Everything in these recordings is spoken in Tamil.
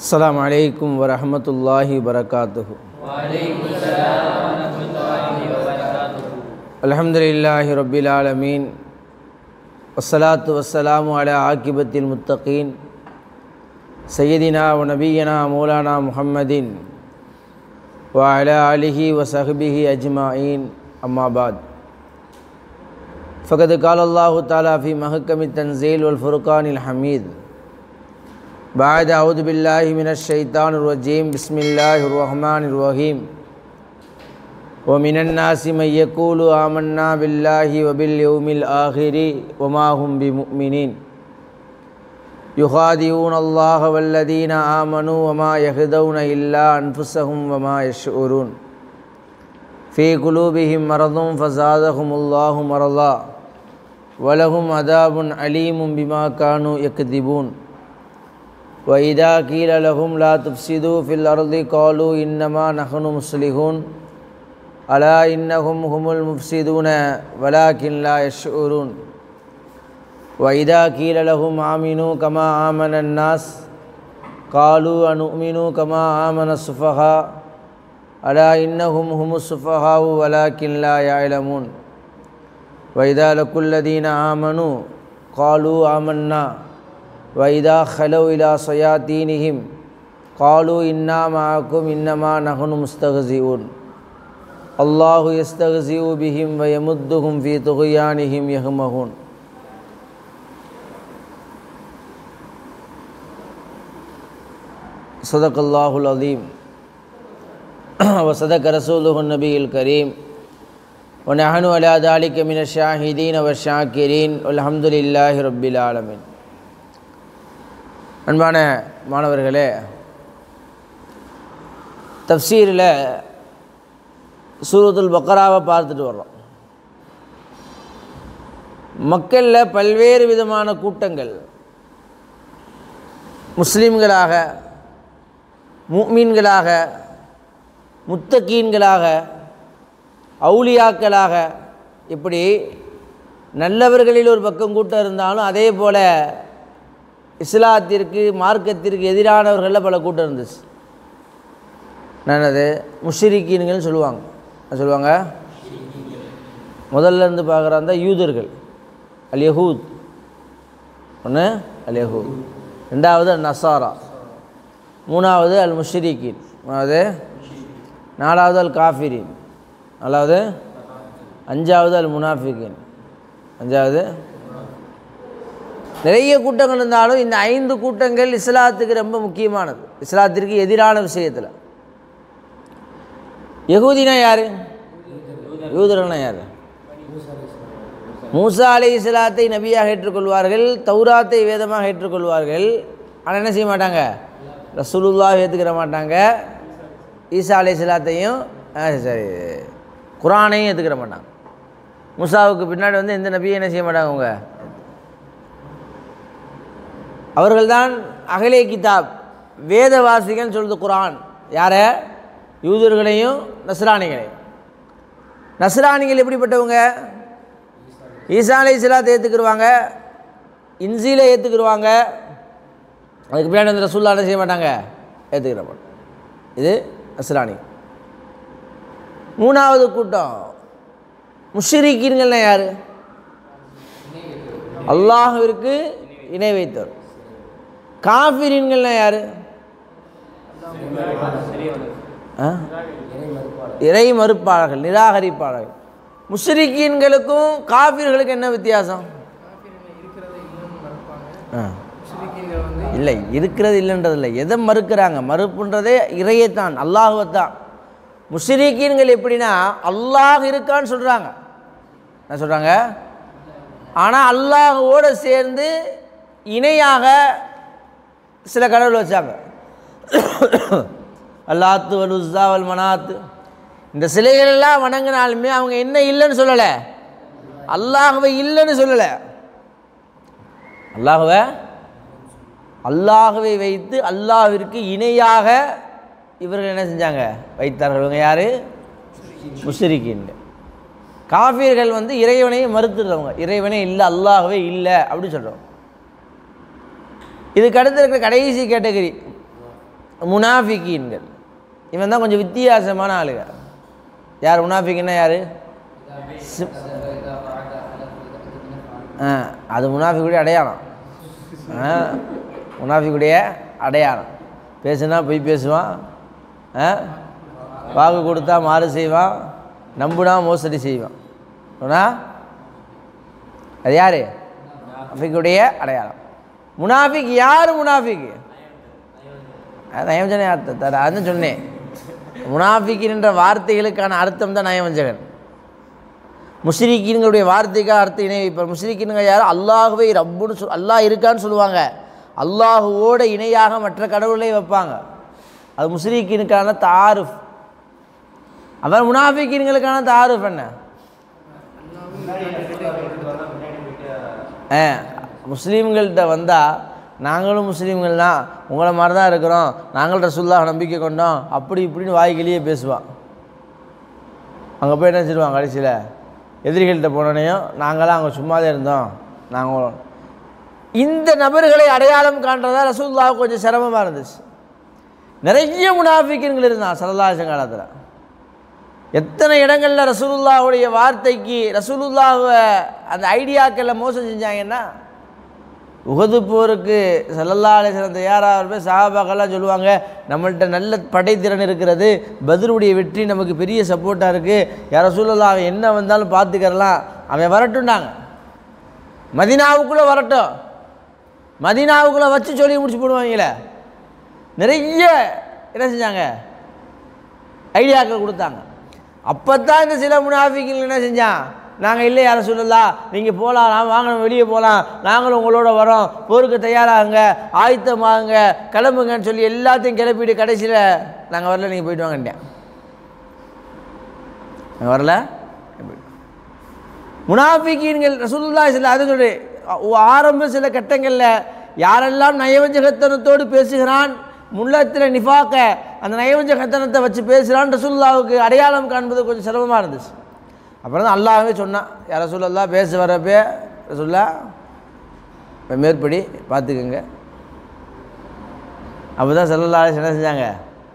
السلام عليكم ورحمة الله وبركاته الحمد لله رب العالمين والصلاة والسلام على عاقبة المتقين سيدنا ونبينا مولانا محمد وعلى آله وصحبه أجمعين أما بعد فقد قال الله تعالى في محكم التنزيل والفرقان الحميد بعد أعوذ بالله من الشيطان الرجيم بسم الله الرحمن الرحيم ومن الناس من يقول آمنا بالله وباليوم الآخر وما هم بمؤمنين يخادعون الله والذين آمنوا وما يخدعون إلا أنفسهم وما يشعرون في قلوبهم مرض فزادهم الله مرضا ولهم عذاب أليم بما كانوا يكذبون وإذا قيل لهم لا تفسدوا في الأرض قالوا إنما نحن مصلحون ألا إنهم هم المفسدون ولكن لا يشعرون وإذا قيل لهم آمنوا كما آمن الناس قالوا أنؤمن كما آمن السفهاء ألا إنهم هم السفهاء ولكن لا يعلمون وإذا لقوا الذين آمنوا قالوا آمنا وإذا خلوا إلى شياطينهم قالوا إنا معكم إنما نحن مستهزئون الله يستهزئ بهم ويمدهم في طغيانهم يهمهون صدق الله العظيم وصدق رسوله النبي الكريم ونحن على ذلك من الشاهدين والشاكرين والحمد لله رب العالمين அன்பான மாணவர்களே தப்சீரில் சூரத்துல் பக்கராவை பார்த்துட்டு வர்றோம் மக்களில் பல்வேறு விதமான கூட்டங்கள் முஸ்லீம்களாக மூமீன்களாக முத்தகீன்களாக அவுலியாக்களாக இப்படி நல்லவர்களில் ஒரு பக்கம் கூட்டம் இருந்தாலும் அதே போல் இஸ்லாத்திற்கு மார்க்கத்திற்கு எதிரானவர்களில் பல கூட்டம் இருந்துச்சு என்னது முஷிரிக்கீன்கள்னு சொல்லுவாங்க என்ன சொல்லுவாங்க முதல்ல இருந்து பார்க்குறாந்த யூதர்கள் அல் யஹூத் ஒன்று அல் யஹூத் ரெண்டாவது அல் நசாரா மூணாவது அல் முஷிரிக்கீன் மூணாவது நாலாவது அல் காஃபிரின் நாலாவது அஞ்சாவது அல் முனாஃபிகின் அஞ்சாவது நிறைய கூட்டங்கள் இருந்தாலும் இந்த ஐந்து கூட்டங்கள் இஸ்லாத்துக்கு ரொம்ப முக்கியமானது இஸ்லாத்திற்கு எதிரான விஷயத்தில் யகூதினா யார் யூதர்கள்னா யார் மூசா அலி இஸ்லாத்தை நபியாக ஏற்றுக்கொள்வார்கள் தௌராத்தை வேதமாக ஏற்றுக்கொள்வார்கள் ஆனால் என்ன செய்ய மாட்டாங்க ரசூலுல்லாவை ஏற்றுக்கிற மாட்டாங்க ஈசா அலி இஸ்லாத்தையும் சரி குரானையும் ஏற்றுக்கிற மாட்டாங்க மூசாவுக்கு பின்னாடி வந்து எந்த நபியும் என்ன செய்ய மாட்டாங்க அவங்க அவர்கள்தான் அகலே கிதாப் வேதவாசிகள் சொல்லுது குரான் யார யூதர்களையும் நஸ்ரானிகளையும் நஸ்ரானிகள் எப்படிப்பட்டவங்க ஈசா அலை இஸ்லாத்தை ஏற்றுக்குருவாங்க இன்சியில் ஏற்றுக்குருவாங்க அதுக்கு பின்னாடி வந்து ரசூல்லா என்ன செய்ய மாட்டாங்க ஏற்றுக்கிற மாட்டாங்க இது நஸ்ரானி மூணாவது கூட்டம் முஷிரிக்கீன்கள்னா யார் அல்லாஹிற்கு இணை வைத்தவர் காஃபிரின்கள்னா யார் இறை மறுப்பாளர்கள் நிராகரிப்பாளர்கள் முஸ்ரிக்கீன்களுக்கும் காஃபிர்களுக்கு என்ன வித்தியாசம் இல்லை இருக்கிறது இல்லைன்றது இல்லை எதை மறுக்கிறாங்க மறுப்புன்றதே இறையைத்தான் அல்லாஹுவைத்தான் முஸ்ரிக்கீன்கள் எப்படின்னா அல்லாஹ் இருக்கான்னு சொல்கிறாங்க என்ன சொல்கிறாங்க ஆனால் அல்லாஹோடு சேர்ந்து இணையாக சில கடவுள் வச்சாங்க அல்லாத்து வல் உஸ்ஸா வல் மனாத்து இந்த சிலைகள் எல்லாம் வணங்கினாலுமே அவங்க என்ன இல்லைன்னு சொல்லலை அல்லாஹுவை இல்லைன்னு சொல்லலை அல்லாஹுவை அல்லாஹுவை வைத்து அல்லாஹிற்கு இணையாக இவர்கள் என்ன செஞ்சாங்க வைத்தார்கள் இவங்க யார் முஸ்ரிக்கின் காஃபியர்கள் வந்து இறைவனையை மறுத்துடுறவங்க இறைவனே இல்லை அல்லாஹ்வே இல்லை அப்படின்னு சொல்கிறோம் இதுக்கு அடுத்து இருக்கிற கடைசி கேட்டகரி முனாஃபிகீன்கள் இவன் தான் கொஞ்சம் வித்தியாசமான ஆளுங்க யார் முனாஃபிக்குன்னா யார் ஆ அது முனாஃபிக்குடைய அடையாளம் ஆ முனாஃபிக்குடைய அடையாளம் பேசுனா பொய் பேசுவான் ஆ வாக்கு கொடுத்தா மாறு செய்வான் நம்புனா மோசடி செய்வான் ஆனா அது யார் முனாஃபிக்குடைய அடையாளம் முனாஃபிக் யார் முனாஃபிக் நயவஞ்சனை அர்த்தம் தர அதுன்னு சொன்னேன் முனாஃபிக்கின்ற வார்த்தைகளுக்கான அர்த்தம் தான் நயவஞ்சகன் முஸ்ரிக்கின்களுடைய வார்த்தைக்காக அர்த்தம் இணை வைப்பார் முஸ்ரிக்கின்ங்க யார் அல்லாஹுவை ரப்புன்னு சொல் அல்லாஹ் இருக்கான்னு சொல்லுவாங்க அல்லாஹுவோட இணையாக மற்ற கடவுளை வைப்பாங்க அது முஸ்ரிக்கினுக்கான தாருஃப் அவர் முனாஃபிக்கின்களுக்கான தாருஃப் என்ன ஆ முஸ்லீம்கள்கிட்ட வந்தால் நாங்களும் முஸ்லீம்கள் தான் உங்களை மாதிரி தான் இருக்கிறோம் நாங்கள் ரசுல்லாஹ் நம்பிக்கை கொண்டோம் அப்படி இப்படின்னு வாய்க்கிலேயே பேசுவான் அங்கே போய் என்ன செய்வாங்க கடைசியில் எதிரிகள்கிட்ட போனோடனையும் நாங்களாம் அங்கே சும்மாதான் இருந்தோம் நாங்கள் இந்த நபர்களை அடையாளம் காண்றதா ரசூல்லாவுக்கு கொஞ்சம் சிரமமாக இருந்துச்சு நிறைய முனாஃபிக்கன்கள் இருந்தான் சரதாசன் காலத்தில் எத்தனை இடங்களில் ரசூலுல்லாவுடைய வார்த்தைக்கு ரசூலுல்லாவை அந்த ஐடியாக்களில் மோசம் செஞ்சாங்கன்னா உகது போருக்கு சல்லல்லா அலிஸ்லாம் தயாராக இருப்பேன் சஹாபாக்கெல்லாம் சொல்லுவாங்க நம்மள்ட்ட நல்ல படைத்திறன் இருக்கிறது பதிலுடைய வெற்றி நமக்கு பெரிய சப்போர்ட்டாக இருக்குது யார சூழலா அவன் என்ன வந்தாலும் பார்த்துக்கறலாம் அவன் வரட்டும்டாங்க மதினாவுக்குள்ளே வரட்டும் மதினாவுக்குள்ளே வச்சு சொல்லி முடிச்சு போடுவாங்களே நிறைய என்ன செஞ்சாங்க ஐடியாக்கள் கொடுத்தாங்க அப்போ தான் இந்த சில முனாஃபிகள் என்ன செஞ்சான் நாங்கள் இல்லை யாரை சொல்லலாம் நீங்கள் போகலாம் நான் வாங்க நம்ம வெளியே போகலாம் நாங்களும் உங்களோட வரோம் போருக்கு தயாராகுங்க ஆயத்தமாகுங்க கிளம்புங்கன்னு சொல்லி எல்லாத்தையும் கிளப்பிட்டு கடைசியில் நாங்கள் வரல நீங்கள் போயிட்டு வாங்கட்டேன் நாங்கள் வரல முனாஃபிகீன்கள் ரசூலுல்லா சில அது சொல்லி ஆரம்ப சில கட்டங்களில் யாரெல்லாம் நயவஞ்சகத்தனத்தோடு பேசுகிறான் முள்ளத்தில் நிஃபாக்க அந்த நயவஞ்சகத்தனத்தை வச்சு பேசுகிறான் ரசூல்லாவுக்கு அடையாளம் காண்பது கொஞ்சம் சிரமமாக இருந்துச்சு அப்புறம் தான் அல்லாவே சொன்னான் யார சொல்லலாம் பேச வரப்பே ரசூல்லா இப்ப மேற்படி பார்த்துக்குங்க அப்போ தான் செல்லல்லா என்ன செஞ்சாங்க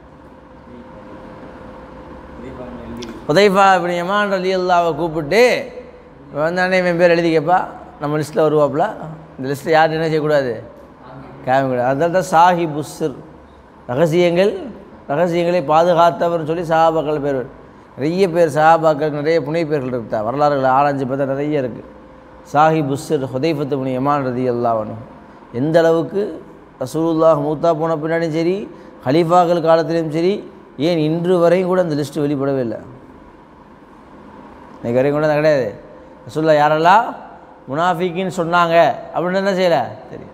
உதைஃபா இப்படி எமான் அலி அல்லாவை கூப்பிட்டு இவன் வந்தானே இவன் பேர் எழுதிக்கப்பா நம்ம லிஸ்ட்டில் வருவாப்புல இந்த லிஸ்ட்டை யாரும் என்ன செய்யக்கூடாது காமிக்கூடாது அதனால தான் சாஹி புஸ்ஸர் ரகசியங்கள் ரகசியங்களை பாதுகாத்தவர்னு சொல்லி சஹாபாக்கள் பேர் நிறைய பேர் சஹாபாக்கள் நிறைய புனை பேர்கள் இருக்கா வரலாறுகள் ஆராய்ச்சி பார்த்தா நிறைய இருக்குது சாஹி புஸ்ஸர் ஹுதைஃபத்து புனி எமான் ரதி அல்லாவனு எந்த அளவுக்கு ரசூலுல்லாஹ் மூத்தா போன பின்னாடியும் சரி ஹலீஃபாக்கள் காலத்திலையும் சரி ஏன் இன்று வரையும் கூட அந்த லிஸ்ட்டு வெளிப்படவே இல்லை இன்னைக்கு வரைக்கும் கூட அது கிடையாது ரசூல்லா யாரெல்லாம் முனாஃபிக்கின்னு சொன்னாங்க அப்படின்னு என்ன செய்யலை தெரியும்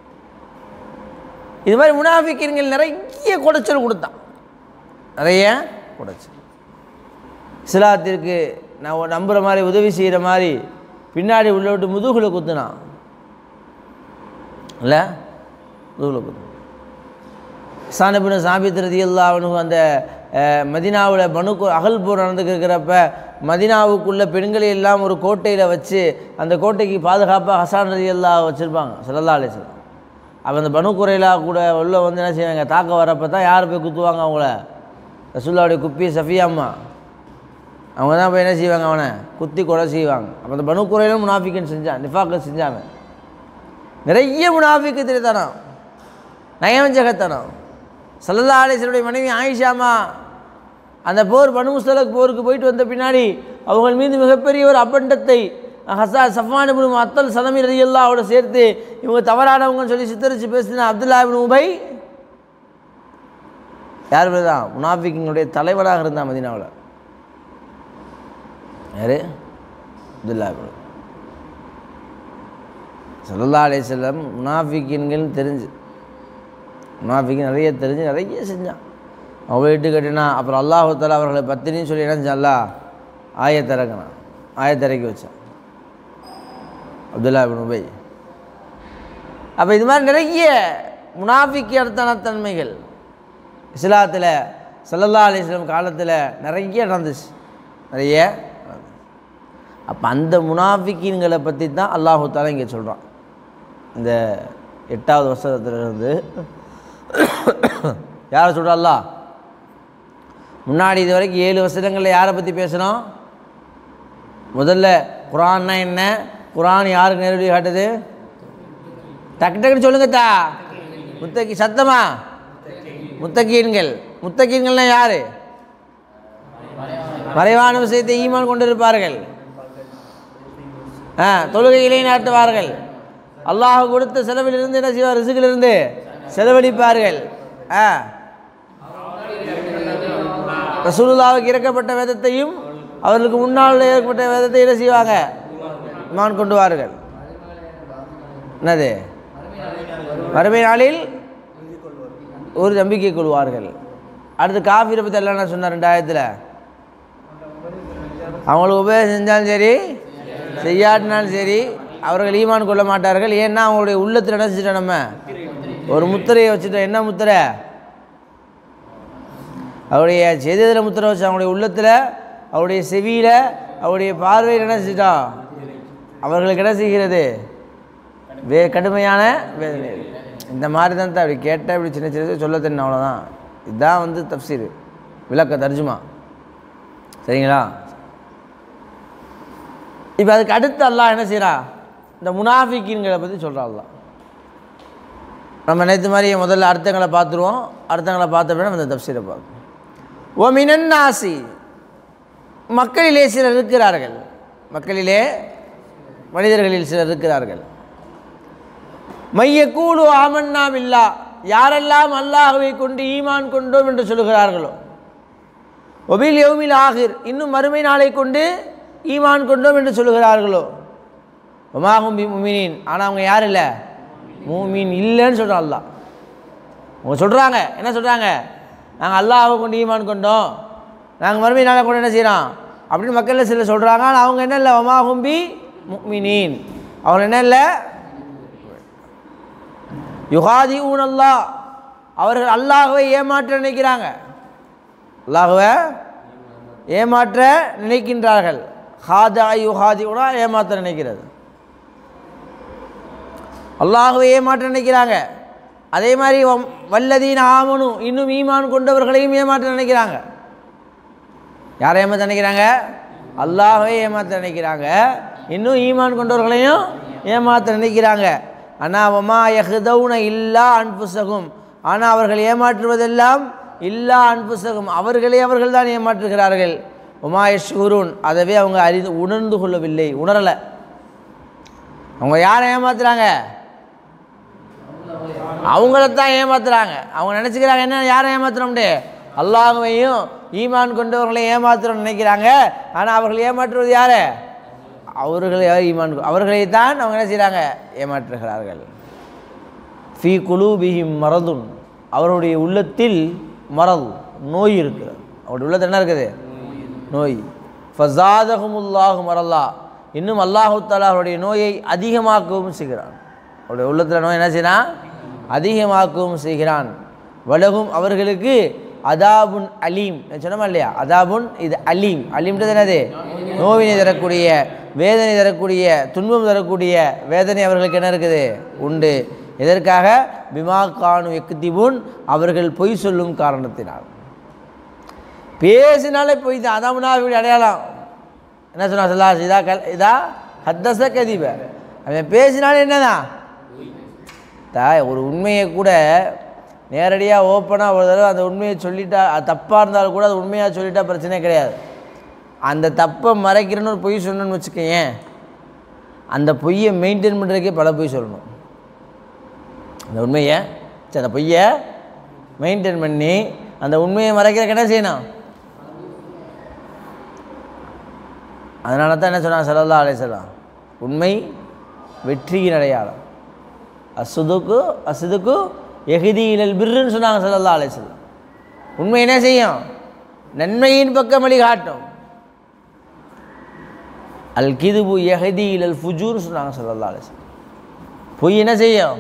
இது மாதிரி முனாஃபிக்கின்கள் நிறைய குடைச்சல் கொடுத்தான் நிறைய குடைச்சல் இஸ்லாத்திற்கு நான் நம்புகிற மாதிரி உதவி செய்கிற மாதிரி பின்னாடி உள்ள விட்டு முதுகில் குத்துனான் இல்லை முதுகில் குத்து சானபின் சாபித் ரதி அல்லாவனு அந்த மதினாவில் பனுக்கு அகல் போர் நடந்துக்கிறப்ப மதினாவுக்குள்ள பெண்களை எல்லாம் ஒரு கோட்டையில் வச்சு அந்த கோட்டைக்கு பாதுகாப்பாக ஹசான் ரதி அல்லா வச்சுருப்பாங்க சல்லல்லா அலிஸ்லாம் அப்போ அந்த பனு குறையிலா கூட உள்ள வந்து என்ன செய்வாங்க தாக்க வரப்போ தான் யார் போய் குத்துவாங்க அவங்கள ரசுல்லாவுடைய குப்பி சஃபியாம்மா அவங்க தான் போய் என்ன செய்வாங்க அவனை குத்தி கொலை செய்வாங்க அப்போ அந்த பனு குறையிலும் முனாஃபிக்குன்னு செஞ்சான் நிஃபாக்க செஞ்சாங்க நிறைய முனாஃபிக்கு தெரியுதானம் நயவஞ்சகத்தனம் சல்லல்லா அலிஸ்வருடைய மனைவி ஆயிஷாமா அந்த போர் பனு முஸ்தலக் போருக்கு போயிட்டு வந்த பின்னாடி அவங்கள் மீது மிகப்பெரிய ஒரு அப்பண்டத்தை ஹசா சஃபான் இப்னு அத்தல் சலமி ரதியல்லாவோட சேர்த்து இவங்க தவறானவங்கன்னு சொல்லி சித்தரித்து பேசின அப்துல்லா இப்னு உபை யார் பேர் தான் முனாஃபிக்கினுடைய தலைவராக இருந்தான் மதினாவில் யார் அப்துல்லா இப்னு சல்லல்லா அலைஹி செல்லம் முனாஃபிக்கின்கள்னு தெரிஞ்சு முனாஃபிக்கு நிறைய தெரிஞ்சு நிறைய செஞ்சான் அவன் வீட்டு கட்டினா அப்புறம் அல்லாஹால அவர்களை பத்தினின்னு சொல்லி என்ன செஞ்சான் அல்லா ஆயத்திறக்கினான் ஆயத்திறக்கி வச்சான் அப்துல்லா பின் உபை அப்போ இது மாதிரி நிறைய முனாஃபிக்கு அர்த்தன தன்மைகள் இஸ்லாத்தில் சல்லல்லா அலிஸ்லாம் காலத்தில் நிறைய நடந்துச்சு நிறைய அப்போ அந்த முனாஃபிக்கின்களை பற்றி தான் அல்லாஹு தாலா இங்கே சொல்கிறான் இந்த எட்டாவது வருஷத்துலேருந்து யாரை சொல்கிறா அல்லாஹ் முன்னாடி இது வரைக்கும் ஏழு வசனங்களில் யாரை பற்றி பேசணும் முதல்ல குரான்னா என்ன குரான் யாருக்கு நேரடி காட்டுது டக்கு டக்குன்னு சொல்லுங்கத்தா முத்தகி சத்தமா முத்தகீன்கள் முத்தகீன்கள்னா யாரு மறைவான விஷயத்தை ஈமான் கொண்டிருப்பார்கள் ஆ தொழுகையிலே நாட்டுவார்கள் அல்லாஹ் கொடுத்த செலவிலிருந்து என்ன செய்வார் ரிசுகிலிருந்து செலவழிப்பார்கள் ஆ ரசூலுல்லாவுக்கு இறக்கப்பட்ட வேதத்தையும் அவர்களுக்கு முன்னால் ஏற்பட்ட வேதத்தை என்ன செய்வாங்க ஈமான் கொண்டுவார்கள் என்னது மறுமை நாளில் ஒரு நம்பிக்கை கொள்வார்கள் அடுத்து காஃபிரை பற்றி எல்லாம் என்ன சொன்னார் ரெண்டாயிரத்தில் அவங்களுக்கு உபயோகம் செஞ்சாலும் சரி செய்யாட்டினாலும் சரி அவர்கள் ஈமான் கொள்ள மாட்டார்கள் ஏன்னா அவங்களுடைய உள்ளத்தில் என்ன செஞ்சிட்டோம் நம்ம ஒரு முத்திரையை வச்சுட்டோம் என்ன முத்திரை அவருடைய செய்ததில் முத்திரை வச்சு அவங்களுடைய உள்ளத்தில் அவருடைய செவியில் அவருடைய பார்வையில் என்ன செஞ்சிட்டோம் அவர்களுக்கு என்ன செய்கிறது வே கடுமையான வேதனை இந்த மாதிரி தான் தான் அப்படி கேட்டால் இப்படி சின்ன சின்ன சொல்ல தெரியும் அவ்வளோதான் இதுதான் வந்து தப்சீர் விளக்க தர்ஜுமா சரிங்களா இப்போ அதுக்கு அடுத்து அல்லாஹ் என்ன செய்கிறான் இந்த முனாஃபிக்கின்களை பற்றி சொல்கிறான் அல்லாஹ் நம்ம நேற்று மாதிரி முதல்ல அர்த்தங்களை பார்த்துருவோம் அர்த்தங்களை பார்த்த பிறகு நம்ம இந்த தப்சீரை பார்ப்போம் ஓ மினன்னாசி மக்களிலே சிலர் இருக்கிறார்கள் மக்களிலே மனிதர்களில் சிலர் இருக்கிறார்கள் மைய கூடு ஆமன்னா இல்லா யாரெல்லாம் அல்லாஹுவை கொண்டு ஈமான் கொண்டோம் என்று சொல்லுகிறார்களோ ஒபில் யௌமில் ஆகிர் இன்னும் மறுமை நாளை கொண்டு ஈமான் கொண்டோம் என்று சொல்லுகிறார்களோ ஒமாகும் பி முமினின் ஆனால் அவங்க யார் இல்லை மூமீன் இல்லைன்னு சொல்கிறான் அல்லாஹ் அவங்க சொல்கிறாங்க என்ன சொல்கிறாங்க நாங்கள் அல்லாஹை கொண்டு ஈமான் கொண்டோம் நாங்கள் மறுமை நாளை கொண்டு என்ன செய்கிறோம் அப்படின்னு மக்களில் சிலர் சொல்கிறாங்க ஆனால் அவங்க என்ன இல்லை ஒமாகும் பி முக்மினின் அவங்க என்ன இல்லை யுகாதி ஊன் அல்லாஹ் அவர்கள் அல்லாஹுவை ஏமாற்ற நினைக்கிறாங்க அல்லாஹுவை ஏமாற்ற நினைக்கின்றார்கள் ஹாதா யுஹாதி கூட ஏமாற்ற நினைக்கிறது அல்லாஹுவை ஏமாற்ற நினைக்கிறாங்க அதே மாதிரி வம்- வல்லதீன் ஆமனு இன்னும் ஈமான் கொண்டவர்களையும் ஏமாற்ற நினைக்கிறாங்க யாரை ஏமாற்ற நினைக்கிறாங்க அல்லாஹ்வை ஏமாற்ற நினைக்கிறாங்க இன்னும் ஈமான் கொண்டவர்களையும் ஏமாற்ற நினைக்கிறாங்க ஆனால் வமா யஹ்தவுன இல்லா அன்புசகும் ஆனால் அவர்கள் ஏமாற்றுவதெல்லாம் இல்லா அன்புசகும் அவர்களே அவர்கள் தான் ஏமாற்றுகிறார்கள் உமா யஷ்குரூன் அதவே அவங்க அறிந்து உணர்ந்து கொள்ளவில்லை உணரலை அவங்க யாரை ஏமாத்துறாங்க அவங்களத்தான் ஏமாத்துறாங்க அவங்க நினச்சிக்கிறாங்க என்ன யாரை ஏமாத்துறோம்டே அல்லாஹுவையும் ஈமான் கொண்டவர்களை ஏமாத்துறோம்னு நினைக்கிறாங்க ஆனால் அவர்கள் ஏமாற்றுவது யாரு அவர்களை ஈமான் கொ- அவர்களைத்தான் அவங்க என்ன செய்கிறாங்க ஏமாற்றுகிறார்கள் ஃபி குலூபிஹிம் மரதுன் அவருடைய உள்ளத்தில் மரல் நோய் இருக்கிறது அவருடைய உள்ளத்தில் என்ன இருக்குது நோய் ஃபசாதகுமுல்லாஹு மரல்லா இன்னும் அல்லாஹு தாலா அவருடைய நோயை அதிகமாக்கவும் செய்கிறான் அவருடைய உள்ளத்தில் நோய் என்ன செய்யறான் அதிகமாக்கவும் செய்கிறான் வலகும் அவர்களுக்கு அதாபுன் அலீம் நான் சொன்னோமா இல்லையா அதாபுன் இது அலீம் அலீம்ன்றது என்னது நோவினை தரக்கூடிய வேதனை தரக்கூடிய துன்பம் தரக்கூடிய வேதனை அவர்களுக்கு என்ன இருக்குது உண்டு எதற்காக பிமா கானு எக்குத்திபுன் அவர்கள் பொய் சொல்லும் காரணத்தினால் பேசினாலே பொய் தான் அதான் முன்னாடி அடையாளம் என்ன சொன்னா சொல்லா இதா கல் இதா ஹத்தச கதிப அவன் பேசினாலே என்னதான் தா ஒரு உண்மையை கூட நேரடியாக ஓப்பனாக ஒரு தடவை அந்த உண்மையை சொல்லிட்டா அது தப்பாக இருந்தாலும் கூட அது உண்மையாக சொல்லிட்டா பிரச்சனையே கிடையாது அந்த தப்பை மறைக்கிறேன்னு ஒரு பொய் சொன்னோன்னு வச்சுக்கோயேன் அந்த பொய்யை மெயின்டைன் பண்ணுறதுக்கே பல பொய் சொல்லணும் அந்த உண்மையை சரி அந்த பொய்யை மெயின்டைன் பண்ணி அந்த உண்மையை மறைக்கிறதுக்கு என்ன செய்யணும் அதனால தான் என்ன சொன்னாங்க சல்லல்லா அலைஹிஸ்ஸலாம் உண்மை வெற்றியின் அடையாளம் அசுதுக்கு அசுதுக்கு எகிதி இலல் பிர்ருன்னு சொன்னாங்க சல்லல்லா அலைஹிஸ்ஸலாம் உண்மை என்ன செய்யும் நன்மையின் பக்கம் வழிகாட்டும் அல் கிதுபு எஹதி இலல் ஃபுஜூர் சொன்னாங்க சல்லல்லா அலைஹிஸ்ஸலாம் பொய் என்ன செய்யும்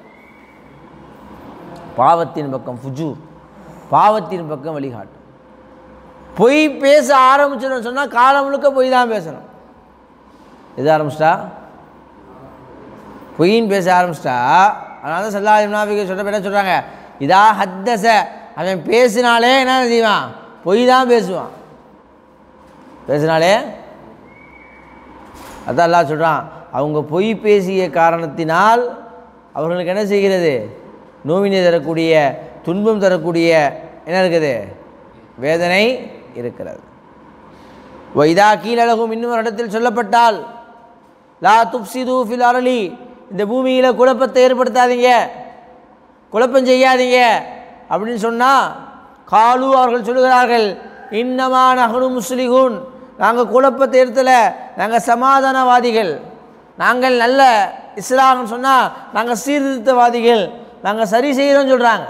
பாவத்தின் பக்கம் ஃபுஜூர் பாவத்தின் பக்கம் வழிகாட்டும் பொய் பேச ஆரம்பிச்சிடும் சொன்னால் காலம் முழுக்க பொய் தான் பேசணும் எது ஆரம்பிச்சிட்டா பொய்ன்னு பேச ஆரம்பிச்சிட்டா அதனால தான் சல்லா நாபிக சொல்கிற என்ன சொல்கிறாங்க இதா ஹத்தச அவன் பேசினாலே என்ன செய்வான் பொய் தான் பேசுவான் பேசினாலே அதான் அல்லாஹ் சொல்கிறான் அவங்க பொய் பேசிய காரணத்தினால் அவர்களுக்கு என்ன செய்கிறது நோவினை தரக்கூடிய துன்பம் தரக்கூடிய என்ன இருக்குது வேதனை இருக்கிறது வைதா கீழழகும் இன்னும் ஒரு இடத்தில் சொல்லப்பட்டால் லா துப்சிது ஃபில் அரளி இந்த பூமியில் குழப்பத்தை ஏற்படுத்தாதீங்க குழப்பம் செய்யாதீங்க அப்படின்னு சொன்னால் காலு அவர்கள் சொல்லுகிறார்கள் இன்னமா நகனு முஸ்லிகூன் நாங்கள் குழப்பத்தை ஏற்பல நாங்கள் சமாதானவாதிகள் நாங்கள் நல்ல இஸ்லாம்னு சொன்னால் நாங்கள் சீர்திருத்தவாதிகள் நாங்கள் சரி செய்கிறோம்னு சொல்கிறாங்க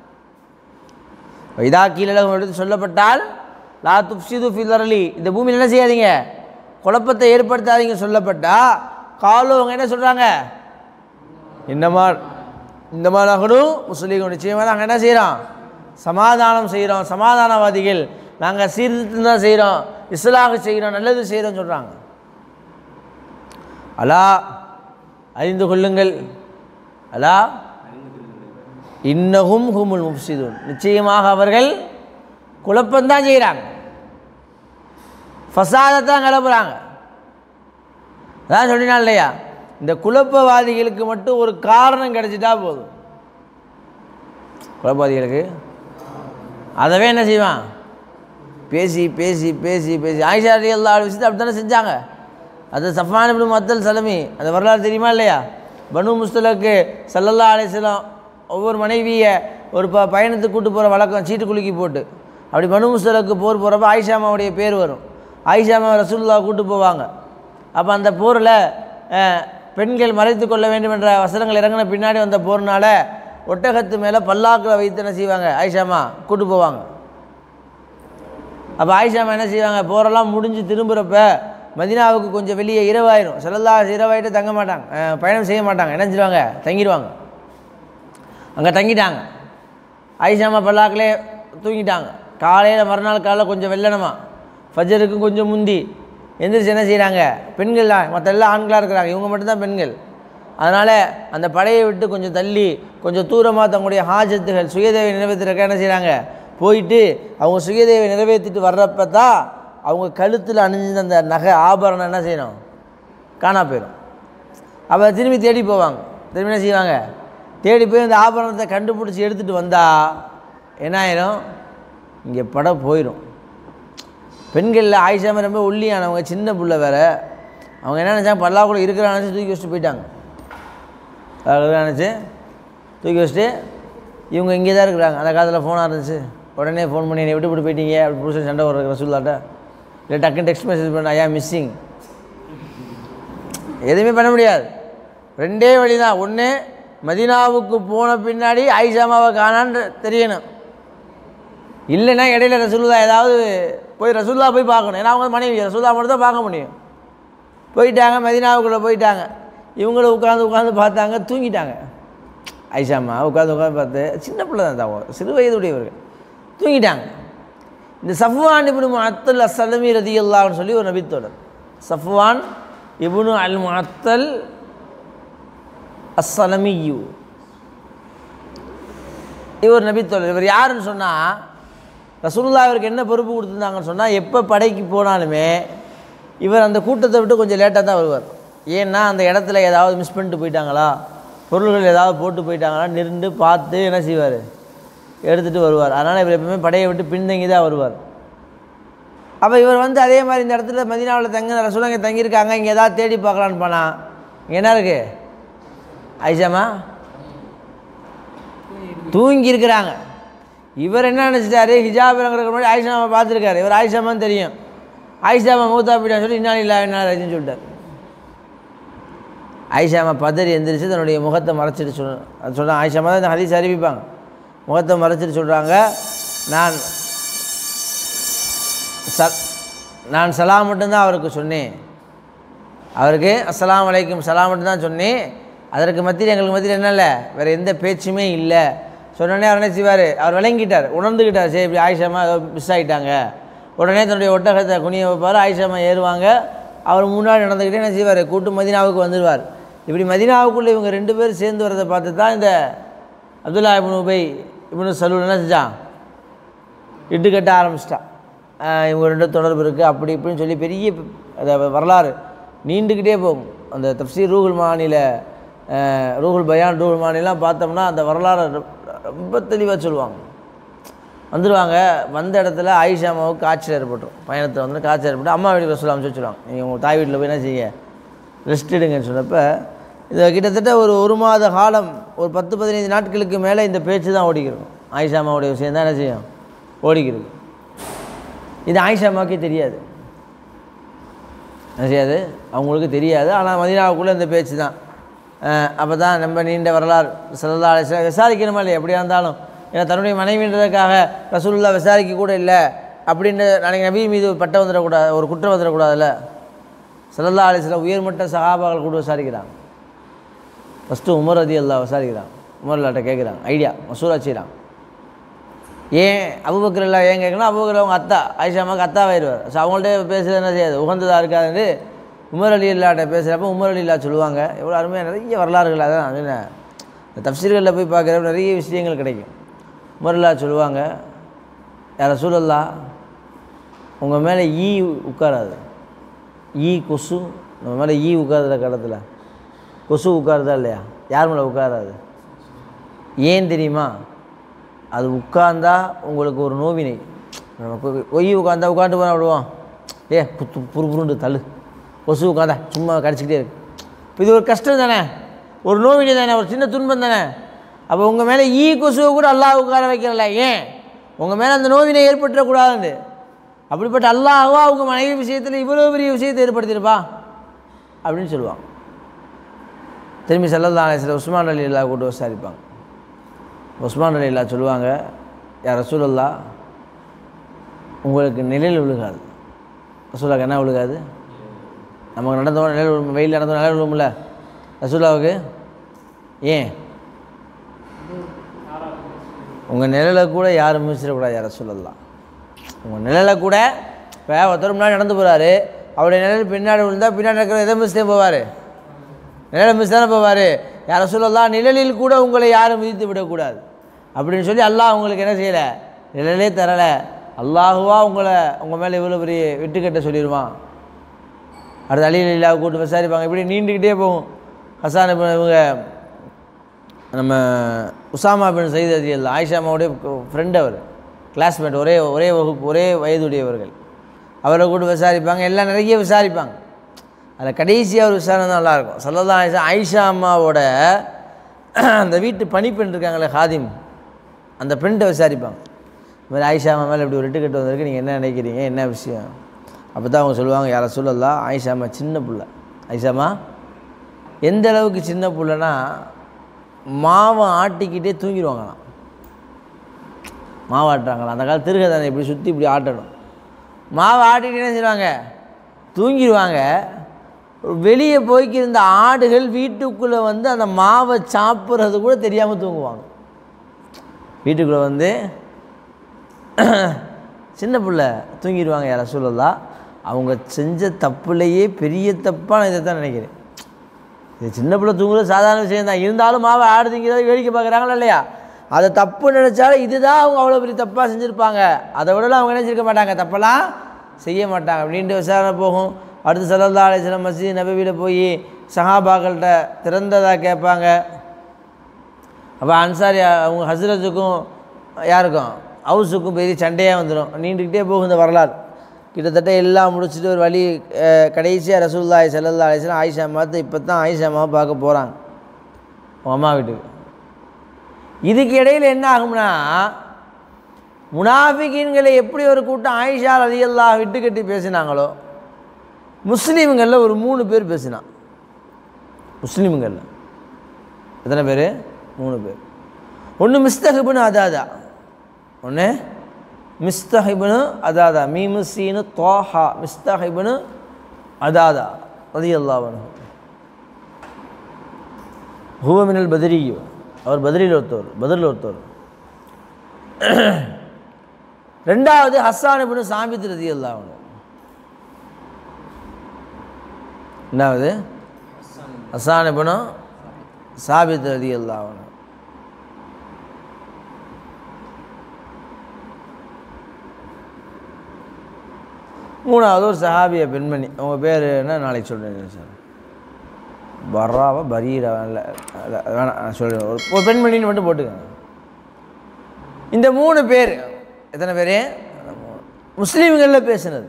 வைதா கீழகம் எடுத்து சொல்லப்பட்டால் லா துப்சிது ஃபில் அரளி இந்த பூமியில் என்ன செய்யாதீங்க குழப்பத்தை ஏற்படுத்தாதீங்க சொல்லப்பட்டா காலு அவங்க என்ன சொல்கிறாங்க இன்னமா இந்த மாதிரி நகரும் முஸ்லீம் நிச்சயமாக நாங்கள் என்ன செய்கிறோம் சமாதானம் செய்கிறோம் சமாதானவாதிகள் நாங்கள் சீர்திருத்தம் தான் செய்கிறோம் இஸ்லாக செய்கிறோம் நல்லது செய்கிறோம்னு சொல்கிறாங்க அலா அறிந்து கொள்ளுங்கள் அலா இன்னகும் ஹுமுல் முஃப்சிதூன் நிச்சயமாக அவர்கள் குழப்பம்தான் செய்கிறாங்க ஃபசாதத்தான் கிளப்புறாங்க அதான் சொல்லினா இல்லையா இந்த குழப்பவாதிகளுக்கு மட்டும் ஒரு காரணம் கிடைச்சிட்டா போதும் குழப்பவாதிகளுக்கு அதவே என்ன செய்வான் பேசி பேசி பேசி பேசி ஆயிஷா அலி அல்லா விஷயத்தை அப்படி தானே செஞ்சாங்க அது சஃபான் இப்னு மத்தல் சலமி அந்த வரலாறு தெரியுமா இல்லையா பனு முஸ்தலுக்கு சல்லல்லா அலிஸ்லாம் ஒவ்வொரு மனைவியை ஒரு ப பயணத்துக்கு கூட்டு போகிற வழக்கம் சீட்டு குலுக்கி போட்டு அப்படி பனு முஸ்தலுக்கு போர் போகிறப்ப ஆயிஷாமாவுடைய பேர் வரும் ஆயிஷாமா ரசூல்லா கூட்டு போவாங்க அப்போ அந்த போரில் பெண்கள் மறைத்து கொள்ள வேண்டும் என்ற வசனங்கள் இறங்கின பின்னாடி வந்த போர்னால ஒட்டகத்து மேலே பல்லாக்கில் வைத்து என்ன செய்வாங்க ஆயிஷாமா கூட்டு போவாங்க அப்போ ஆயிஷாமா என்ன செய்வாங்க போரெல்லாம் முடிஞ்சு திரும்புகிறப்ப மதினாவுக்கு கொஞ்சம் வெளியே இரவாயிரும் செல்லல்லா இரவாயிட்டு தங்க மாட்டாங்க அஹ், பயணம் செய்ய மாட்டாங்க என்ன செய்வாங்க தங்கிடுவாங்க அங்கே தங்கிட்டாங்க ஆயிஷாமா பல்லாக்கிலே தூங்கிட்டாங்க காலையில் மறுநாள் காலையில் கொஞ்சம் வெள்ளனமா ஃபஜருக்கு கொஞ்சம் முந்தி எந்திரிச்சு என்ன செய்கிறாங்க பெண்கள்லாம் மற்ற எல்லாம் ஆண்களாக இருக்கிறாங்க இவங்க மட்டும்தான் பெண்கள் அதனால் அந்த படையை விட்டு கொஞ்சம் தள்ளி கொஞ்சம் தூரமாக தங்களுடைய ஹாஜத்துகள் சுயதேவை நிறைவேற்றுறக்க என்ன செய்கிறாங்க போயிட்டு அவங்க சுயதேவை நிறைவேற்றிட்டு வர்றப்ப தான் அவங்க கழுத்தில் அணிஞ்சிருந்த அந்த நகை ஆபரணம் என்ன செய்யணும் காணா போயிடும் அப்போ திரும்பி தேடி போவாங்க திரும்பி என்ன செய்வாங்க தேடி போய் அந்த ஆபரணத்தை கண்டுபிடிச்சி எடுத்துகிட்டு வந்தால் என்ன ஆயிரும் இங்கே படம் போயிடும் பெண்களில் ஆயிஷாம ரொம்ப ஒல்லியானவங்க சின்ன பிள்ளை வேற அவங்க என்ன நினச்சாங்க பல்லாக்குள்ள இருக்கிறான்னு நினச்சி தூக்கி வச்சுட்டு போயிட்டாங்க நினச்சி தூக்கி வச்சுட்டு இவங்க இங்கே தான் இருக்கிறாங்க அந்த காலத்தில் ஃபோனாக இருந்துச்சு உடனே ஃபோன் பண்ணி என்னை விட்டு விட்டு போயிட்டீங்க அப்படி புருஷன் சண்டை வர ரசூல்லாட்ட இல்லை டக்குன்னு டெக்ஸ்ட் மெசேஜ் பண்ண ஐயா மிஸ்ஸிங் எதுவுமே பண்ண முடியாது ரெண்டே வழி தான் ஒன்று மதினாவுக்கு போன பின்னாடி ஆயிஷாமாவை காணான்னு தெரியணும் இல்லைன்னா இடையில ரசூல்லா ஏதாவது போய் ரசூல்லா போய் பார்க்கணும் ஏன்னா அவங்க மனைவி ரசூல்லா மட்டும் தான் பார்க்க முடியும் போயிட்டாங்க மதினாவுக்குள்ளே போயிட்டாங்க இவங்களும் உட்காந்து உட்காந்து பார்த்தாங்க தூங்கிட்டாங்க ஐஷாம்மா உட்காந்து உட்காந்து பார்த்து சின்ன பிள்ளை தான் தான் சிறு வயதுடையவர்கள் தூங்கிட்டாங்க இந்த சஃப்வான் இப்னு அத்தல் அஸ்ஸலமி ரதியல்லான்னு சொல்லி ஒரு நபித்தோடர் சஃப்வான் இப்னு அல் முஅத்தல் அஸ்ஸலமியு இவர் நபித்தோழர் இவர் யாருன்னு சொன்னால் ரசூலுல்லா இவருக்கு என்ன பொறுப்பு கொடுத்துருந்தாங்கன்னு சொன்னால் எப்போ படைக்கு போனாலுமே இவர் அந்த கூட்டத்தை விட்டு கொஞ்சம் லேட்டாக தான் வருவார் ஏன்னா அந்த இடத்துல ஏதாவது மிஸ் பண்ணிட்டு போயிட்டாங்களா பொருள்கள் ஏதாவது போட்டு போயிட்டாங்களா நின்று பார்த்து என்ன செய்வார் எடுத்துகிட்டு வருவார் அதனால் இவர் எப்பவுமே படையை விட்டு பின்தங்கி தான் வருவார் அப்போ இவர் வந்து அதே மாதிரி இந்த இடத்துல மதினாவில் தங்க ரசூலா இங்கே தங்கியிருக்காங்க இங்கே ஏதாவது தேடி பார்க்கலான்னு போனால் இங்கே என்ன இருக்குது ஐஷாமா தூங்கி இருக்கிறாங்க இவர் என்ன நினச்சிட்டாரு ஹிஜாப் இறங்குறதுக்கு முன்னாடி ஆயிஷாமா பார்த்துருக்காரு இவர் ஆயிஷாமான்னு தெரியும் ஆயிஷாமா மூத்தா போயிட்டான்னு சொல்லி இன்னா இல்லை என்ன ரஜின்னு சொல்லிட்டார் ஆயிஷாமா பதறி எந்திரிச்சு தன்னுடைய முகத்தை மறைச்சிட்டு சொல் அது சொன்ன ஆயிஷாமா தான் இந்த ஹதீஸ் அறிவிப்பாங்க முகத்தை மறைச்சிட்டு சொல்கிறாங்க நான் ச நான் சலாம் மட்டும்தான் அவருக்கு சொன்னேன் அவருக்கு அஸ்ஸலாமு அலைக்கும் சலாம் மட்டும்தான் சொன்னேன் அதற்கு மத்தியில் எங்களுக்கு மத்தியில் என்ன இல்லை வேறு எந்த பேச்சுமே இல்லை சொன்னோடனே அவர் என்ன செய்வார் அவர் விளங்கிட்டார் உணர்ந்துக்கிட்டார் சரி இப்படி ஆயிஷாமா ஏதோ மிஸ் ஆகிட்டாங்க உடனே தன்னுடைய ஒட்டகத்தை குனிய வைப்பார் ஆயிஷாமா ஏறுவாங்க அவர் முன்னாடி நடந்துக்கிட்டே என்ன செய்வார் கூட்டு மதினாவுக்கு வந்துடுவார் இப்படி மதினாவுக்குள்ளே இவங்க ரெண்டு பேரும் சேர்ந்து வரதை பார்த்து தான் இந்த அப்துல்லா இப்னு உபை இப்னு சலூல் என்ன செஞ்சான் இட்டு கட்ட ஆரம்பிச்சிட்டான் ஆஹ் இவங்க ரெண்டு தொடர்பு இருக்குது அப்படி இப்படின்னு சொல்லி பெரிய ப- அத வரலாறு நீண்டுக்கிட்டே போகும் அந்த தப்சீர் ரூகுல் மாநில ரூகுல் பயான் ரூகுல் மாநிலாம் பார்த்தோம்னா அந்த வரலாறு ரொ- ரொம்ப தெளிவாக சொல்லுவாங்க வந்துடுவாங்க வந்த இடத்துல ஆயிஷா அம்மாவுக்கு காய்ச்சல் ஏற்பட்டுரும் பயணத்தில் வந்து காய்ச்சல் ஏற்பட்டு அம்மா வீட்டுக்கு சொல்ல அமைச்சு வச்சுருவாங்க நீங்கள் உங்கள் தாய் வீட்டில் போய் என்ன செய்ய ரெஸ்ட் எடுங்கன்னு சொன்னப்போ இது கிட்டத்தட்ட ஒரு ஒரு மாத காலம் ஒரு பத்து பதினைந்து நாட்களுக்கு மேலே இந்த பேச்சு தான் ஓடிக்கிறோம் ஆயிஷா அம்மாவுடைய விஷயம் தான் என்ன செய்யும் ஓடிக்கிறது இது ஆயிஷா அம்மாவுக்கே தெரியாது என்ன செய்யாது அவங்களுக்கு தெரியாது ஆனால் மதினாவுக்குள்ளே இந்த பேச்சு தான் அப்போ தான் நம்ம நீண்ட வரலாறு சல்லா அலிஸ்லாம் விசாரிக்கணுமா இல்லையா எப்படியா இருந்தாலும் ஏன்னா தன்னுடைய மனைவின்றதுக்காக ரசூலுல்லா விசாரிக்க கூட இல்லை அப்படின்ற நாளைக்கு நபி மீது ஒரு பட்டம் வந்துடக்கூடாது ஒரு குற்றம் வந்துடக்கூடாதுல்ல சல்லல்லா அலிஸ்லாம் உயர்மட்ட சகாபாக்கள் கூட விசாரிக்கிறாங்க ஃபஸ்ட்டு உமர் ரதி அல்லா விசாரிக்கிறாங்க உமர் அல்லாட்ட கேட்குறாங்க ஐடியா மசூரா செய்கிறாங்க ஏன் அபுபக்கர் இல்லா ஏன் கேட்கணும் அபுபக்கர் அவங்க அத்தா ஆயிஷா அம்மாவுக்கு அத்தாவாயிருவார் ஸோ அவங்கள்ட்ட பேசுறது என்ன செய்யாது உகந்ததாக இருக்காதுன்னு உமர் அலி இல்லாட்ட பேசுகிறப்ப உமர் அலி இல்லா சொல்லுவாங்க எவ்வளோ அருமையாக நிறைய வரலாறுகள் அதான் அது என்ன இந்த தப்சீர்களில் போய் பார்க்குறப்ப நிறைய விஷயங்கள் கிடைக்கும் உமர் இல்லா சொல்லுவாங்க யார சூழல்லா உங்கள் மேலே ஈ உட்காராது ஈ கொசு நம்ம மேலே ஈ உட்காருதுல கடத்தில் கொசு உட்காருதா இல்லையா யார் மேலே உட்காராது ஏன் தெரியுமா அது உட்கார்ந்தா உங்களுக்கு ஒரு நோவினை நமக்கு ஒய் உட்காந்தா உட்காந்து போனால் விடுவோம் ஏ புத்து புரு புருண்டு தள்ளு கொசு உட்காந்தா சும்மா கடிச்சிக்கிட்டே இருக்கு இப்போ இது ஒரு கஷ்டம் தானே ஒரு நோவினை தானே ஒரு சின்ன துன்பம் தானே அப்போ உங்கள் மேலே ஈ கொசுவை கூட அல்லாஹ் உட்கார வைக்கிறல ஏன் உங்கள் மேலே அந்த நோவினை ஏற்பட்டுறக்கூடாதுன்னு அப்படிப்பட்ட அல்லாஹ்வா அவங்க மனைவி விஷயத்தில் இவ்வளோ பெரிய விஷயத்தை ஏற்படுத்தியிருப்பா அப்படின்னு சொல்லுவாங்க திரும்பி சல்லல்லா அலிஸ்ல உஸ்மான் அலி அல்லா கூட்டு விசாரிப்பாங்க உஸ்மான் அலி அல்லா சொல்லுவாங்க யார் ரசூலல்லா உங்களுக்கு நிழல் விழுகாது ரசூலாவுக்கு என்ன விழுகாது நமக்கு நடந்தவங்க நிழல் விழும் வெயில் நடந்தவங்க நிழல் விழும்ல ரசூலாவுக்கு ஏன் உங்கள் நிழலை கூட யாரும் மிதிச்சிடக்கூடாது யார் ரசூலல்லாம் உங்கள் நிழலை கூட இப்போ ஒருத்தர் முன்னாடி நடந்து போகிறாரு அவருடைய நிழல் பின்னாடி விழுந்தா பின்னாடி இருக்கிற எதை மிதிச்சிட்டே போவார் நிழலை மிஸ் தானே போவார் யார சொல்லலாம் நிழலில் கூட உங்களை யாரும் மிதித்து விடக்கூடாது அப்படின்னு சொல்லி அல்லாஹ் உங்களுக்கு என்ன செய்யலை நிழலே தரலை அல்லாஹுவா உங்களை உங்கள் மேலே இவ்வளோ பெரிய விட்டுக்கட்ட சொல்லிடுவான் அடுத்து அலி இல்லாவை கூட்டு விசாரிப்பாங்க இப்படி நீண்டுக்கிட்டே போகும் ஹசான் இப்போ இவங்க நம்ம உசாமா பின் சயீத் அலி அல்லா ஆயிஷாமாவுடைய ஃப்ரெண்ட் அவர் கிளாஸ்மேட் ஒரே ஒரே வகுப்பு ஒரே வயதுடையவர்கள் அவரை கூட்டு விசாரிப்பாங்க எல்லாம் நிறைய விசாரிப்பாங்க அதில் கடைசியாக ஒரு விசாரணை தான் நல்லாயிருக்கும் சொல்லலாம் ஆயிஷா ஆயிஷா அம்மாவோட அந்த வீட்டு பணிப்பெண் இருக்காங்களே ஹாதிம் அந்த பெண்கிட்ட விசாரிப்பாங்க இந்த மாதிரி ஆயிஷா அம்மா மேலே இப்படி ஒரு இட்டுக்கட்டு வந்திருக்கு நீங்கள் என்ன நினைக்கிறீங்க என்ன விஷயம் அப்போ தான் அவங்க சொல்லுவாங்க யாரை சொல்லலாம் ஆயிஷா அம்மா சின்ன பிள்ளை ஆயிஷாம்மா எந்த அளவுக்கு சின்ன பிள்ளைனா மாவை ஆட்டிக்கிட்டே தூங்கிடுவாங்களாம் மாவு ஆட்டுறாங்களா அந்த காலத்து திருக தானே இப்படி சுற்றி இப்படி ஆட்டணும் மாவை ஆட்டிக்கிட்டே என்ன செய்வாங்க தூங்கிடுவாங்க வெளியே போய்க்கு இருந்த ஆடுகள் வீட்டுக்குள்ளே வந்து அந்த மாவை சாப்பிட்றது கூட தெரியாமல் தூங்குவாங்க வீட்டுக்குள்ளே வந்து சின்ன பிள்ளை தூங்கிடுவாங்க யார சொல்லலாம் அவங்க செஞ்ச தப்புலையே பெரிய தப்பான இதை தான் நினைக்கிறேன் இது சின்ன பிள்ளை தூங்குறது சாதாரண விஷயம் தான் இருந்தாலும் மாவை ஆடு திங்கிறத வேடிக்கை பார்க்குறாங்களா இல்லையா அதை தப்பு நினச்சாலும் இதுதான் அவங்க அவ்வளோ பெரிய தப்பாக செஞ்சுருப்பாங்க அதை விடலாம் அவங்க நினச்சிருக்க மாட்டாங்க தப்பெல்லாம் செய்ய மாட்டாங்க அப்படின்ட்டு விசாரணை போகும் அடுத்து சல்லல்லா அலிஸ்லாம் மஸ்ஜித் நபியில் போய் சஹாபாக்கள்கிட்ட திறந்ததாக கேட்பாங்க அப்போ அன்சாரி அவங்க ஹஸ்ரத்துக்கும் யாருக்கும் ஹவுஸுக்கும் பெரிய சண்டையாக வந்துடும் நீண்டுக்கிட்டே போகும் இந்த வரலாறு கிட்டத்தட்ட எல்லாம் முடிச்சுட்டு ஒரு வழி அஹ், கடைசியாக ரசூல்லாய் சல்லல்லா அலிஸ்லாம் ஆயிஷா மாத்து இப்போ தான் ஆயிஷா அம்மாவை பார்க்க போகிறாங்க அவங்க அம்மா வீட்டுக்கு இதுக்கு இடையில் என்ன ஆகும்னா முனாஃபிகீன்களை எப்படி ஒரு கூட்டம் ஆயிஷா ரலியல்லா விட்டு கட்டி பேசினாங்களோ முஸ்லீம்களில் ஒரு மூணு பேர் பேசினான் முஸ்லீம்களில் எத்தனை பேர் மூணு பேர் ஒன்று மிஸ்தஹிபுன்னு அதாதா ஒன்று மிஸ்தஹிபுனு அதாதா மீமு சீனு தோஹா மிஸ்தஹிபுனு அதாதா ரதியல்லாவனு ஹுவ மினல் பத்ரியு அவர் பத்ரியில் ஒருத்தவர் பத்ரில் ஒருத்தவர் ரெண்டாவது ஹஸ்ஸான் இப்னு சாபித் ரதியல்லாவனு ரெண்டாவது ஹஸ்ஸான் இப்னு சாபித் ரதியல்லாவனு மூணாவது ஒரு சஹாபிய பெண்மணி உங்கள் பேர் என்ன நாளைக்கு சொல்கிறேன் சார் பர்ராவா பரீரா இல்லை இல்லை, வேணாம் சொல்கிறேன் ஒரு ஒரு பெண்மணின்னு மட்டும் போட்டுக்கோங்க இந்த மூணு பேர் எத்தனை பேர் முஸ்லீம்களில் பேசுனது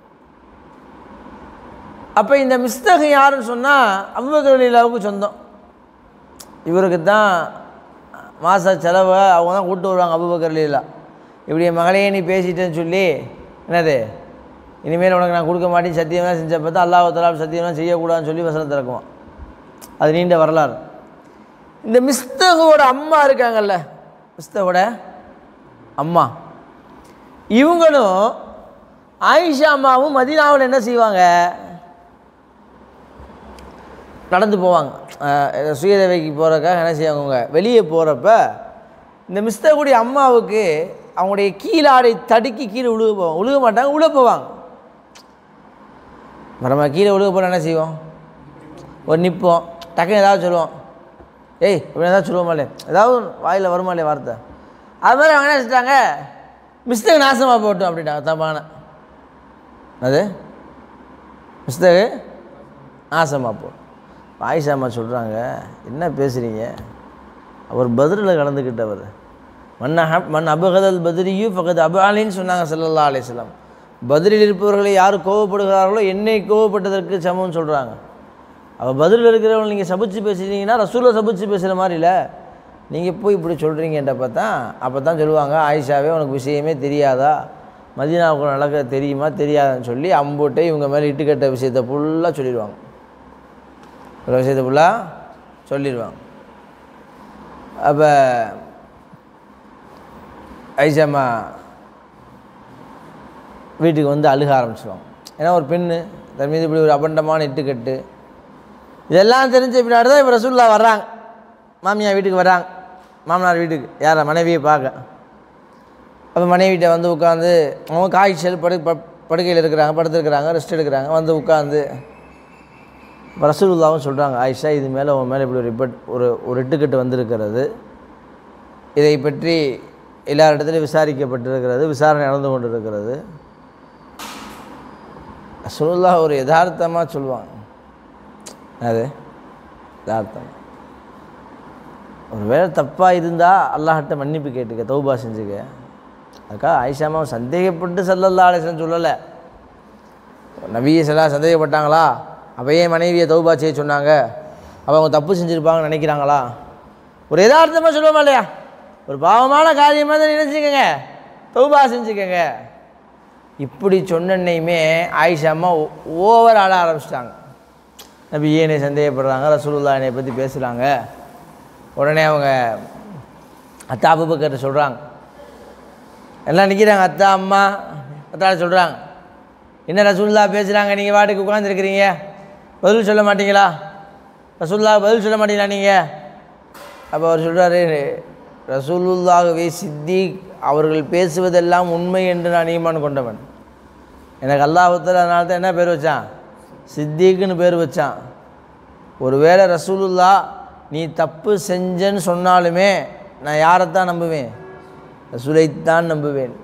அப்போ இந்த மிஸ்தகம் யாருன்னு சொன்னால் அபுபக்கர் சொந்தம் இவருக்கு தான் மாத செலவை அவங்க தான் கூப்பிட்டு வருவாங்க அபுபக்கர் லீலா இப்படி என் மகளையே நீ பேசிட்டேன்னு சொல்லி என்னது இனிமேல் உனக்கு நான் கொடுக்க மாட்டேன் சத்தியமாக செஞ்ச பார்த்தா அல்லாஹ் தலா சத்தியமாக செய்யக்கூடாதுன்னு சொல்லி வசனம் திறக்குவான் அது நீண்ட வரலாறு இந்த மிஸ்தகோட அம்மா இருக்காங்கல்ல மிஸ்தகோட அம்மா இவங்களும் ஆயிஷா அம்மாவும் மதீனாவில் என்ன செய்வாங்க நடந்து போவாங்க அஹ் சுயதேவைக்கு போகிறக்காக என்ன செய்வாங்க வெளியே போகிறப்ப இந்த மிஸ்தகுடைய அம்மாவுக்கு அவங்களுடைய கீழாடை தடுக்கி கீழே உழுக போவாங்க உழுக மாட்டாங்க உள்ள போவாங்க நம்ம கீழே உழுக போனால் என்ன செய்வோம் ஒரு நிற்போம் டக்குன்னு ஏதாவது சொல்லுவோம் ஏய் இப்படி ஏதாவது சொல்லுவோமாலே ஏதாவது வாயில் வருமாலே வார்த்தை அது மாதிரி அவங்க என்ன செஞ்சிட்டாங்க மிஸ்டேக் நாசமாக போட்டோம் அப்படின்ட்டாங்க தப்பான அது மிஸ்டேக்கு நாசமாக போ ஆயிஷா அம்மா சொல்கிறாங்க என்ன பேசுகிறீங்க அவர் பதிலில் கலந்துக்கிட்டவர் மன் அஹப் மன் அபகதல் பதிரியு பக்கத்து அபாலின்னு சொன்னாங்க ஸல்லல்லாஹு அலைஹி வஸல்லம் பதிலில் இருப்பவர்களை யார் கோவப்படுகிறார்களோ என்னை கோவப்பட்டதற்கு சமம்னு சொல்கிறாங்க அவள் பதிலில் இருக்கிறவங்க நீங்கள் சபிச்சு பேசுகிறீங்கன்னா ரசூலை சபிச்சு பேசுகிற மாதிரி இல்லை நீங்கள் போய் இப்படி சொல்கிறீங்கன்றப்ப தான் அப்போ தான் சொல்லுவாங்க ஆயிஷாவே உனக்கு விஷயமே தெரியாதா மதீனாவுக்கு நடக்க தெரியுமா தெரியாதான்னு சொல்லி அம்போட்டே இவங்க மேலே இட்டுக்கட்ட விஷயத்தை ஃபுல்லாக சொல்லிடுவாங்க ஒரு விஷயத்தை ஃபுல்லாக சொல்லிடுவாங்க அப்போ ஐஷாம்மா வீட்டுக்கு வந்து அழுக ஆரம்பிச்சிடுவாங்க ஏன்னா ஒரு பெண்ணு தன் மீது இப்படி ஒரு அபண்டமான இட்டுக்கட்டு இதெல்லாம் தெரிஞ்ச பின்னாடி தான் இப்போ ரசூல்லா வர்றாங்க மாமியார் வீட்டுக்கு வர்றாங்க மாமனார் வீட்டுக்கு யாரை மனைவியை பார்க்க அப்போ மனைவிட்ட வந்து உட்காந்து அவங்க காய்ச்சல் படு ப படுக்கையில் இருக்கிறாங்க படுத்துருக்குறாங்க ரெஸ்ட் எடுக்கிறாங்க வந்து உட்காந்து இப்போ ரசூலுல்லாவும் சொல்கிறாங்க ஆயிஷா இது மேலே உன் மேலே இப்படி ஒரு ரிப்பட் ஒரு ஒரு இட்டுக்கட்டு வந்திருக்கிறது இதை பற்றி எல்லாரிடத்துலையும் விசாரிக்கப்பட்டிருக்கிறது விசாரணை நடந்து கொண்டிருக்கிறது ரசூலுல்லா ஒரு யதார்த்தமாக சொல்லுவாங்க அது யதார்த்தம் ஒரு வேளை தப்பாக இருந்தால் அல்லாஹ்ட்ட மன்னிப்பு கேட்டுக்க தௌபா செஞ்சுக்க அதுக்காக ஆயிஷாமாவை சந்தேகப்பட்டு சல்லல்லா அலிஸ்லாம் சொல்லலை நபியை சிலா சந்தேகப்பட்டாங்களா அப்போ ஏன் மனைவியை தௌபா செய்ய சொன்னாங்க அப்போ அவங்க தப்பு செஞ்சுருப்பாங்கன்னு நினைக்கிறாங்களா ஒரு யதார்த்தமாக சொல்லுவோமா இல்லையா ஒரு பாவமான காரியமாக தான் நினைச்சுக்கங்க தௌபா செஞ்சுக்கங்க இப்படி சொன்னன்னையுமே ஆயிஷா அம்மா ஓவர் ஆட ஆரம்பிச்சிட்டாங்க நபி ஏனே சந்தேகப்படுறாங்க ரசூலுல்லா என்னை பற்றி பேசுகிறாங்க உடனே அவங்க அத்தா அபுபக்கர்ட்ட சொல்கிறாங்க எல்லாம் நிற்கிறாங்க அத்தா அம்மா அத்தா சொல்கிறாங்க என்ன ரசூல்லா பேசுகிறாங்க நீங்கள் வாட்டுக்கு உட்காந்துருக்கிறீங்க பதில் சொல்ல மாட்டீங்களா ரசூல்லா பதில் சொல்ல மாட்டீங்களா நீங்கள் அப்போ அவர் சொல்கிறாரு ரசூலுல்லாகவே சித்திக் அவர்கள் பேசுவதெல்லாம் உண்மை என்று நான் ஈமான் கொண்டவன் எனக்கு அல்லாஹத்தில் அதனால தான் என்ன பேர் வச்சான் சித்திக்குன்னு பேர் வச்சான் ஒருவேளை ரசூலுல்லா நீ தப்பு செஞ்சேன்னு சொன்னாலுமே நான் யாரைத்தான் நம்புவேன் ரசூலைத்தான் நம்புவேன்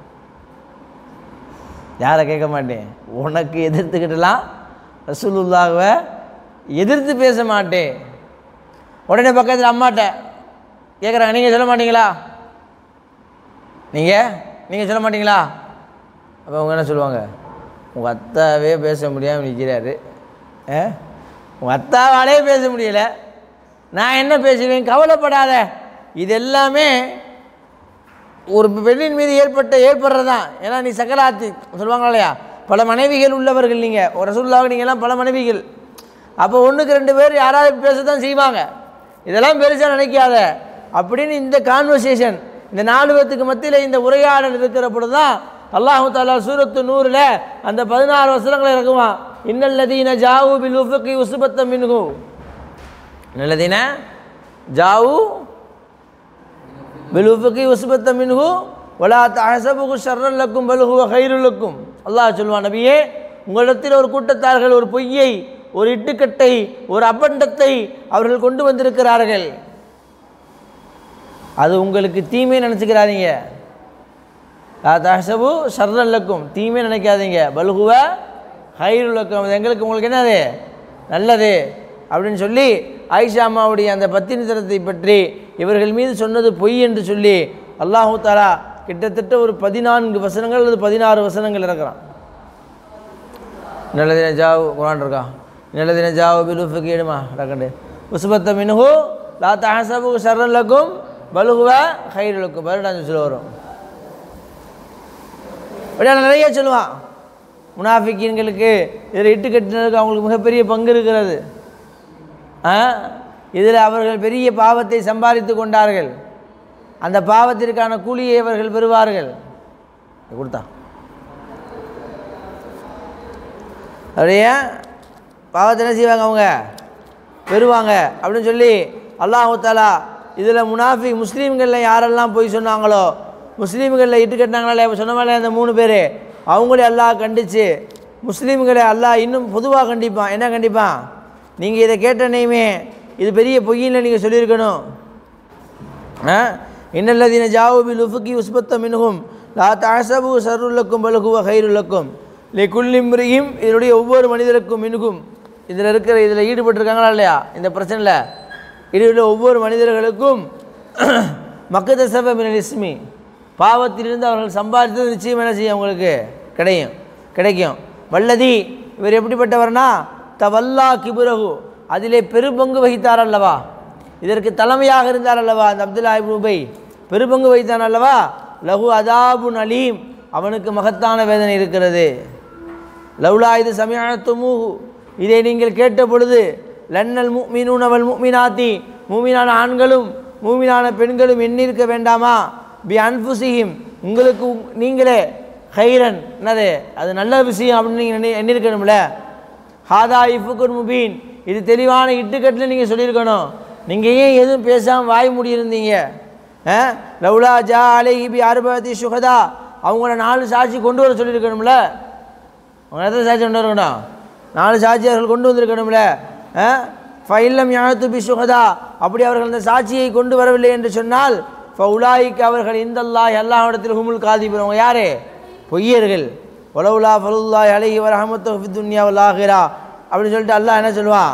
யாரை கேட்க மாட்டேன் உனக்கு எதிர்த்துக்கிட்டலாம் ரசூலுல்லாவை எதிர்த்து பேச மாட்டேன் உடனே பக்கத்தில் அம்மாட்ட கேட்குறாங்க நீங்கள் சொல்ல மாட்டீங்களா நீங்கள் நீங்கள் சொல்ல மாட்டீங்களா அப்போ அவங்க என்ன சொல்லுவாங்க உங்கள் அத்தாவே பேச முடியாமல் நிற்கிறாரு ஆ உங்கள் அத்தாவாலே பேச முடியல நான் என்ன பேசுவேன் கவலைப்படாத இது எல்லாமே ஒரு பெண்ணின் மீது ஏற்பட்ட ஏற்படுறதான் ஏன்னா நீ சக்கராத்தி சொல்லுவாங்க இல்லையா பல மனைவிகள் உள்ளவர்கள் நீங்கள் ஒரு ரசூல்லாக நீங்கள்லாம் பல மனைவிகள் அப்போ ஒன்றுக்கு ரெண்டு பேர் யாராவது பேச தான் செய்வாங்க இதெல்லாம் பெருசாக நினைக்காத அப்படின்னு இந்த கான்வர்சேஷன் இந்த நாலு பேத்துக்கு மத்தியில் இந்த உரையாடல் இருக்கிற பொழுது தான் அல்லாஹு தாலா சூரத்து நூறில் அந்த பதினாறு வசனங்களை இறக்குவான் இன்னல்லதீன ஜாவு பில் உஃபுக்கி உசுபத்த மின்ஹு இன்னல்லதீன ஜாவு பில் உஃபுக்கி உசுபத்த மின்ஹு வலா தஹசபுகு ஷர்ரல்லக்கும் பலுகுவ ஹைருலக்கும் அல்லாஹ் சொல்லுவான் நபியே உங்களிடத்தில் ஒரு கூட்டத்தார்கள் ஒரு பொய்யை ஒரு இட்டுக்கட்டை ஒரு அபண்டத்தை அவர்கள் கொண்டு வந்திருக்கிறார்கள் அது உங்களுக்கு தீமை நினச்சிக்கிறாதீங்க லா தஹசபு ஷர்ரல்லக்கும் தீமே நினைக்காதீங்க பல்குவ ஹைருலக்கம் அது எங்களுக்கு உங்களுக்கு என்னது நல்லது அப்படின்னு சொல்லி ஆயிஷா அம்மாவுடைய அந்த பத்தினித்தனத்தை பற்றி இவர்கள் மீது சொன்னது பொய் என்று சொல்லி அல்லாஹு தாலா கிட்டத்தட்ட ஒரு பதினான்கு வசனங்கள் அல்லது பதினாறு வசனங்கள் இருக்கிறான் நல்லதின ஜாவு குரான் இருக்கா நல்லதின ஜாவு பிலுஃபு கீடுமா டக்கண்டு உசுபத்த மின்ஹு லா தஹசபு ஷர்ரல்லக்கும் பலுகுவ ஹைருலக்கும் வருடாஞ்சு சொல்ல வரும் அப்படியே நிறைய சொல்லுவான் முனாஃபிக்கீன்களுக்கு இதில் இட்டு கட்டினதுக்கு அவங்களுக்கு மிகப்பெரிய பங்கு இருக்கிறது இதில் அவர்கள் பெரிய பாவத்தை சம்பாதித்து கொண்டார்கள் அந்த பாவத்திற்கான கூலியை அவர்கள் பெறுவார்கள் கொடுத்தா அப்படியே பாவத்தை என்ன செய்வாங்க அவங்க பெறுவாங்க அப்படின்னு சொல்லி அல்லாஹு தாலா இதில் முனாஃபி முஸ்லீம்களில் யாரெல்லாம் போய் சொன்னாங்களோ முஸ்லீம்களில் இட்டு கட்டினாங்களே சொன்ன மாதிரி அந்த மூணு பேர் அவங்களே அல்லாஹ் கண்டிச்சு முஸ்லீம்களை அல்லாஹ் இன்னும் பொதுவாக கண்டிப்பான் என்ன கண்டிப்பான் நீங்கள் இதை கேட்டனையுமே இது பெரிய பொய்யின்னு நீங்கள் சொல்லியிருக்கணும் இன்னல்லதீன ஜாவுபி லுஃபுக்கி உஸ்பத்த மின்ஹும் லா தாசபு சருல்லக்கும் பலுகுவ ஹைருல்லக்கும் லே குல்லிம்ரியும் இதனுடைய ஒவ்வொரு மனிதருக்கும் மின்கும் இதில் இருக்கிற இதில் ஈடுபட்டிருக்காங்களா இல்லையா இந்த பிரச்சனையில் ஈடுபட்ட ஒவ்வொரு மனிதர்களுக்கும் மக்கத சபை மினல் இஸ்மி பாவத்திலிருந்து அவர்கள் சம்பாதித்தது நிச்சயம் என்ன செய்யும் அவங்களுக்கு கிடையும் கிடைக்கும் வல்லதி இவர் எப்படிப்பட்டவர்னா தவல்லா கிபுரகு அதிலே பெருபங்கு வகித்தார் அல்லவா இதற்கு தலைமையாக இருந்தார் அல்லவா அந்த அப்துல்லா இபுபை பெருபங்கு வகித்தான் அல்லவா லகு அதாபுன் அலீம் அவனுக்கு மகத்தான வேதனை இருக்கிறது லவ்லா இது சமயத்துமூஹு இதை நீங்கள் கேட்ட பொழுது லன்னல் முக்மினூன் அவள் முக்மினாத்தி மூமினான ஆண்களும் மூமினான பெண்களும் எண்ணிருக்க வேண்டாமா பி அன்ஃபுசிஹிம் உங்களுக்கு உங்- நீங்களே ஹைரன் என்னது அது நல்ல விஷயம் அப்படின்னு நீங்கள் எண்ணி எண்ணிருக்கணும்ல ஹாதா இஃபுக்குன் முபீன் இது தெளிவான இட்டுக்கட்டில் நீங்கள் சொல்லியிருக்கணும் நீங்கள் ஏன் எதுவும் பேசாமல் வாய் மூடியிருந்தீங்க ஆ லவ்லா ஜா அலைஹி பி அறுபத்தி சுகதா அவங்கள நாலு சாட்சி கொண்டு வர சொல்லியிருக்கணும்ல அவங்க எத்தனை சாட்சி கொண்டு வரணும் நாலு சாட்சியர்கள் கொண்டு வந்திருக்கணும்ல ஆ ஃபைல்லம் யாத்து பி சுகதா அப்படி அவர்கள் அந்த சாட்சியை கொண்டு வரவில்லை என்று சொன்னால் ஃபவுலாய்க்கு அவர்கள் இந்தல்லாஹ் எல்லா ஹுமுல் காதிபர் அவங்க யாரு பொய்யர்கள் ஒலவுலா ஃபலுல்லா அலைஹி வரஹமத்து ஃபி துன்யா வல் ஆஹிரா அப்படின்னு சொல்லிட்டு அல்லாஹ் என்ன சொல்லுவான்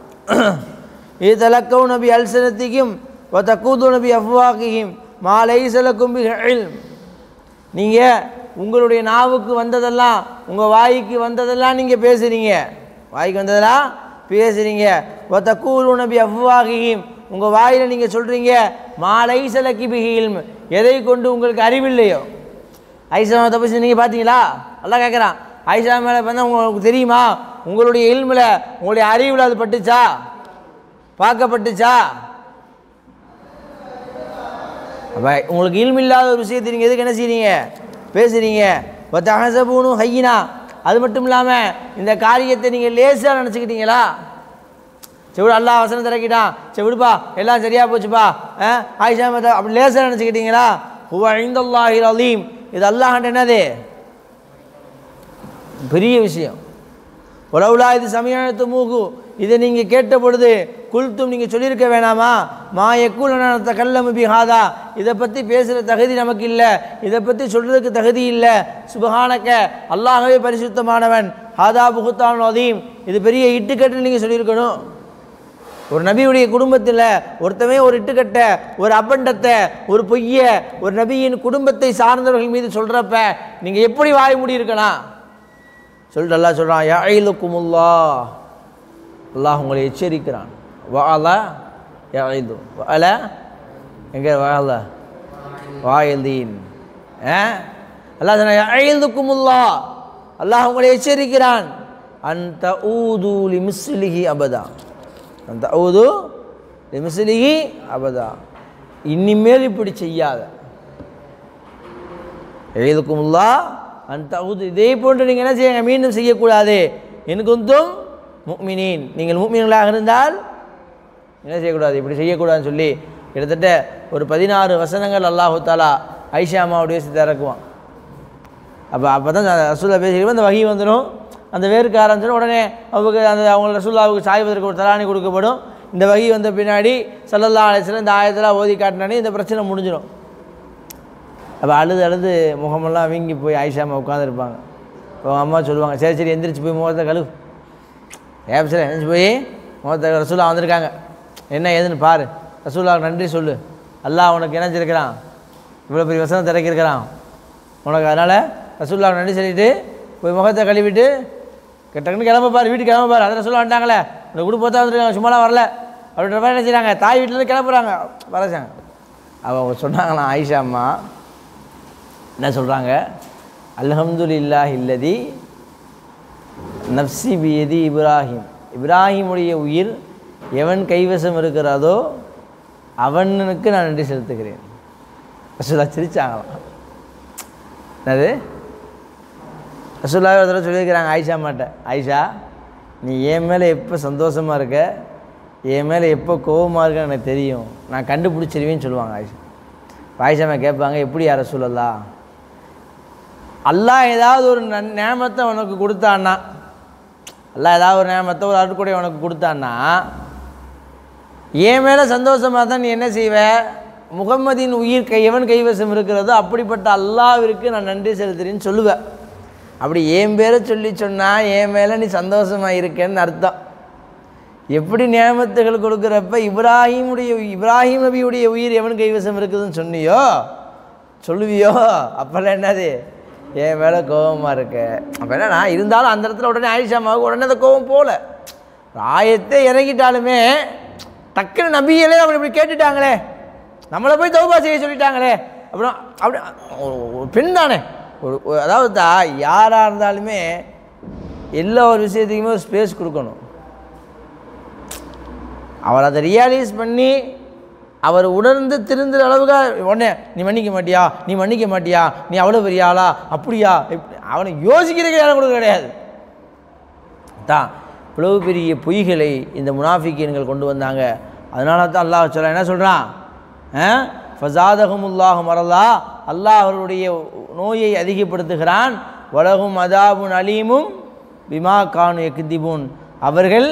இது தலக்கவு நபி அல்சனத்திக்கும் வ தக்கூது நபி அஃப்வாக்கியும் மாலை சலக்கும் பி இல்ம் நீங்கள் உங்களுடைய நாவுக்கு வந்ததெல்லாம் உங்கள் வாய்க்கு வந்ததெல்லாம் நீங்கள் பேசுகிறீங்க வாய்க்கு வந்ததெல்லாம் பேசுகிறீங்க ஒத்த கூறு நபி அவ்வாகியும் உங்கள் வாயில் நீங்கள் சொல்கிறீங்க மாலை சலக்கி பிகில்ம் எதை கொண்டு உங்களுக்கு அறிவில்லையோ ஐசா தப்பு நீங்கள் பார்த்தீங்களா எல்லாம் கேட்குறான் ஐசா மேலே வந்து உங்களுக்கு தெரியுமா உங்களுடைய இல்மில் உங்களுடைய அறிவில் அது பட்டுச்சா பார்க்கப்பட்டுச்சா அப்போ உங்களுக்கு இல்மில்லாத ஒரு விஷயத்தை நீங்கள் எதுக்கு என்ன செய்றீங்க பேசுகிறீங்க பத்து அகசபூனும் ஹையினா அது மட்டும் இல்லாமல் இந்த காரியத்தை நீங்கள் லேசாக நினச்சிக்கிட்டீங்களா சரி விடு அல்லாஹ் வசனம் திறக்கிட்டான் சரி விடுப்பா எல்லாம் சரியாக போச்சுப்பா ஆ ஆயிஷா மத்த அப்படி லேசாக நினச்சிக்கிட்டீங்களா ஹுவ ஐந்தல்லாஹில் அலீம் இது அல்லாஹ்ன்ற என்னது பெரிய விஷயம் உலவுலா இது சமயத்து மூகு இதை நீங்கள் கேட்ட பொழுது குல்தும் நீங்கள் சொல்லியிருக்க வேணாமா மா எக்குலனத்த கல்லமு பிஹாதா இதை பற்றி பேசுகிற தகுதி நமக்கு இல்லை இதை பற்றி சொல்கிறதுக்கு தகுதி இல்லை சுபஹானக்க அல்லாஹவே பரிசுத்தமானவன் ஹாதா புகுத்தான் அதீம் இது பெரிய இட்டுக்கட்டு நீங்கள் சொல்லியிருக்கணும் ஒரு நபியுடைய குடும்பத்தில் ஒருத்தவே ஒரு இட்டுக்கட்டை ஒரு அபண்டத்தை ஒரு பொய்ய ஒரு நபியின் குடும்பத்தை சார்ந்தவர்கள் மீது சொல்கிறப்ப நீங்கள் எப்படி வாய் மூடி இருக்கலாம் சொல்லிட்டு அல்லாஹ் சொல்கிறான் யாயிலுக்குமுல்லா அல்லாஹ் உங்களை எச்சரிக்கிறான் வாழ யாயிது வாழ எங்கே வாழ வாயல்தீன் ஆ அல்லாஹ் சொன்ன யாயிலுக்குமுல்லா அல்லாஹ் உங்களை எச்சரிக்கிறான் அந்த ஊது லிமிஸ்லிஹி அபதா அந்த ஊது லிமிஸ்லிஹி அபதா இனிமேல் இப்படி செய்யாத எழுதுக்குமுல்லா அந்த உது இதே போன்று நீங்கள் என்ன செய்யுங்க மீண்டும் செய்யக்கூடாது எனக்கு வந்தும் முக்மினீன் நீங்கள் முக்மீன்களாக இருந்தால் என்ன செய்யக்கூடாது இப்படி செய்யக்கூடாதுன்னு சொல்லி கிட்டத்தட்ட ஒரு பதினாறு வசனங்கள் அல்லாஹு தாலா ஐஷா அம்மாவுடைய விஷயத்தை இறக்குவான் அப்போ அப்போ தான் ரசூல்லா பேசிக்கிறப்ப அந்த வகி வந்துடும் அந்த வேருக்கு ஆரம்பிச்சிடும் உடனே அவங்க அந்த அவங்க ரசூல்லாவுக்கு சாய்வதற்கு ஒரு தலானி கொடுக்கப்படும் இந்த வகி வந்த பின்னாடி சல்லல்லா அலிஸ்லாம் இந்த ஆயத்தெல்லாம் ஓதி காட்டினானே இந்த பிரச்சனை முடிஞ்சிடும் அப்போ அழுது அழுது முகமெல்லாம் வீங்கி போய் ஆயிஷாமா உட்காந்துருப்பாங்க அவங்க அம்மா சொல்லுவாங்க சரி சரி எந்திரிச்சு போய் முகத்தை கழுவு ஏப்சில் எந்திரிச்சு போய் முகத்தை ரசூலா வந்திருக்காங்க என்ன ஏதுன்னு பாரு ரசூலாவுக்கு நன்றி சொல்லு அல்லாஹ் உனக்கு இணைச்சிருக்கிறான் இவ்வளோ பெரிய வசனம் திறக்கிருக்கிறான் உனக்கு அதனால் ரசூல்லாவுக்கு நன்றி சொல்லிட்டு போய் முகத்தை கழுவிட்டு டக்குன்னு கிளம்ப பாரு வீட்டுக்கு கிளம்ப பாரு அதில் சொல்ல வந்துட்டாங்களே இந்த குடும்பத்தை வந்துருக்காங்க சும்மாலாம் வரல அப்படின்ற மாதிரி என்ன செய்றாங்க தாய் வீட்டிலேருந்து கிளம்புறாங்க வரச்சாங்க அவங்க சொன்னாங்களாம் ஆயிஷா அம்மா என்ன சொல்கிறாங்க அல்ஹம்துலில்லாஹ் இல்லதி நப்சி பியதி இப்ராஹிம் இப்ராஹிமுடைய உயிர் எவன் கைவசம் இருக்கிறதோ அவனுக்கு நான் நன்றி செலுத்துகிறேன் ரசூலா சிரிச்சாங்களாம் என்னது ரசூல்லா ஒரு தடவை சொல்லியிருக்கிறாங்க ஆயிஷா மாட்ட ஆயிஷா நீ என் மேலே எப்போ சந்தோஷமாக இருக்க என் மேலே எப்போ கோபமாக இருக்க எனக்கு தெரியும் நான் கண்டுபிடிச்சிருவேன்னு சொல்லுவாங்க ஆயிஷா இப்ப ஆயிஷாமா கேட்பாங்க எப்படி யார சொல்லலாம் அல்லாஹ் ஏதாவது ஒரு நன் நேமத்தை உனக்கு கொடுத்தான்னா அல்லாஹ் ஏதாவது ஒரு நேமத்தை ஒரு அருட்கொடை உனக்கு கொடுத்தான்னா என் மேலே சந்தோஷமாக தான் நீ என்ன செய்வ முகம்மதின் உயிர் கை எவன் கைவசம் இருக்கிறதோ அப்படிப்பட்ட அல்லாவிற்கு நான் நன்றி செலுத்துறேன்னு சொல்லுவேன் அப்படி என் பேரை சொல்லி சொன்னால் என் மேலே நீ சந்தோஷமாக இருக்கேன்னு அர்த்தம் எப்படி நியமத்துகள் கொடுக்குறப்ப இப்ராஹிமுடைய இப்ராஹிம் நபியுடைய உயிர் எவன் கைவசம் இருக்குதுன்னு சொன்னியோ சொல்லுவியோ அப்போல்லாம் என்னது என் மேலே கோபமாக இருக்க அப்போ என்னன்னா இருந்தாலும் அந்த இடத்துல உடனே ஆயிஷாமாவுக்கு உடனே அந்த கோபம் போகல ஆயத்தை இறங்கிட்டாலுமே டக்குன்னு நபிகளே அவனை இப்படி கேட்டுட்டாங்களே நம்மளை போய் தௌபா செய்ய சொல்லிட்டாங்களே அப்புறம் அப்படி ஒரு- ஒரு பெண் தானே ஒரு ஒரு- அதாவது தான் யாராக இருந்தாலுமே எல்லா ஒரு விஷயத்துக்குமே ஒரு ஸ்பேஸ் கொடுக்கணும் அவர் அதை ரியலைஸ் பண்ணி அவர் உணர்ந்து திருந்துற அளவுக்கு உடனே நீ மன்னிக்க மாட்டியா நீ மன்னிக்க மாட்டியா நீ அவ்வளோ பெரிய ஆளா அப்படியா இப்படி அவனை யோசிக்கிறதுக்கு இடம் கொடுக்க கிடையாது தான் இவ்வளவு பெரிய பொய்களை இந்த முனாஃபிக்கீன்கள் கொண்டு வந்தாங்க அதனால தான் அல்லாஹ் சொல்ல என்ன சொல்கிறான் ஃபசாதகமுல்லாஹு மரலா அல்லாஹ் அவருடைய நோயை அதிகப்படுத்துகிறான் வலகும் அதாபுன் அலீமும் பிமா கானு எக்திபுன் அவர்கள்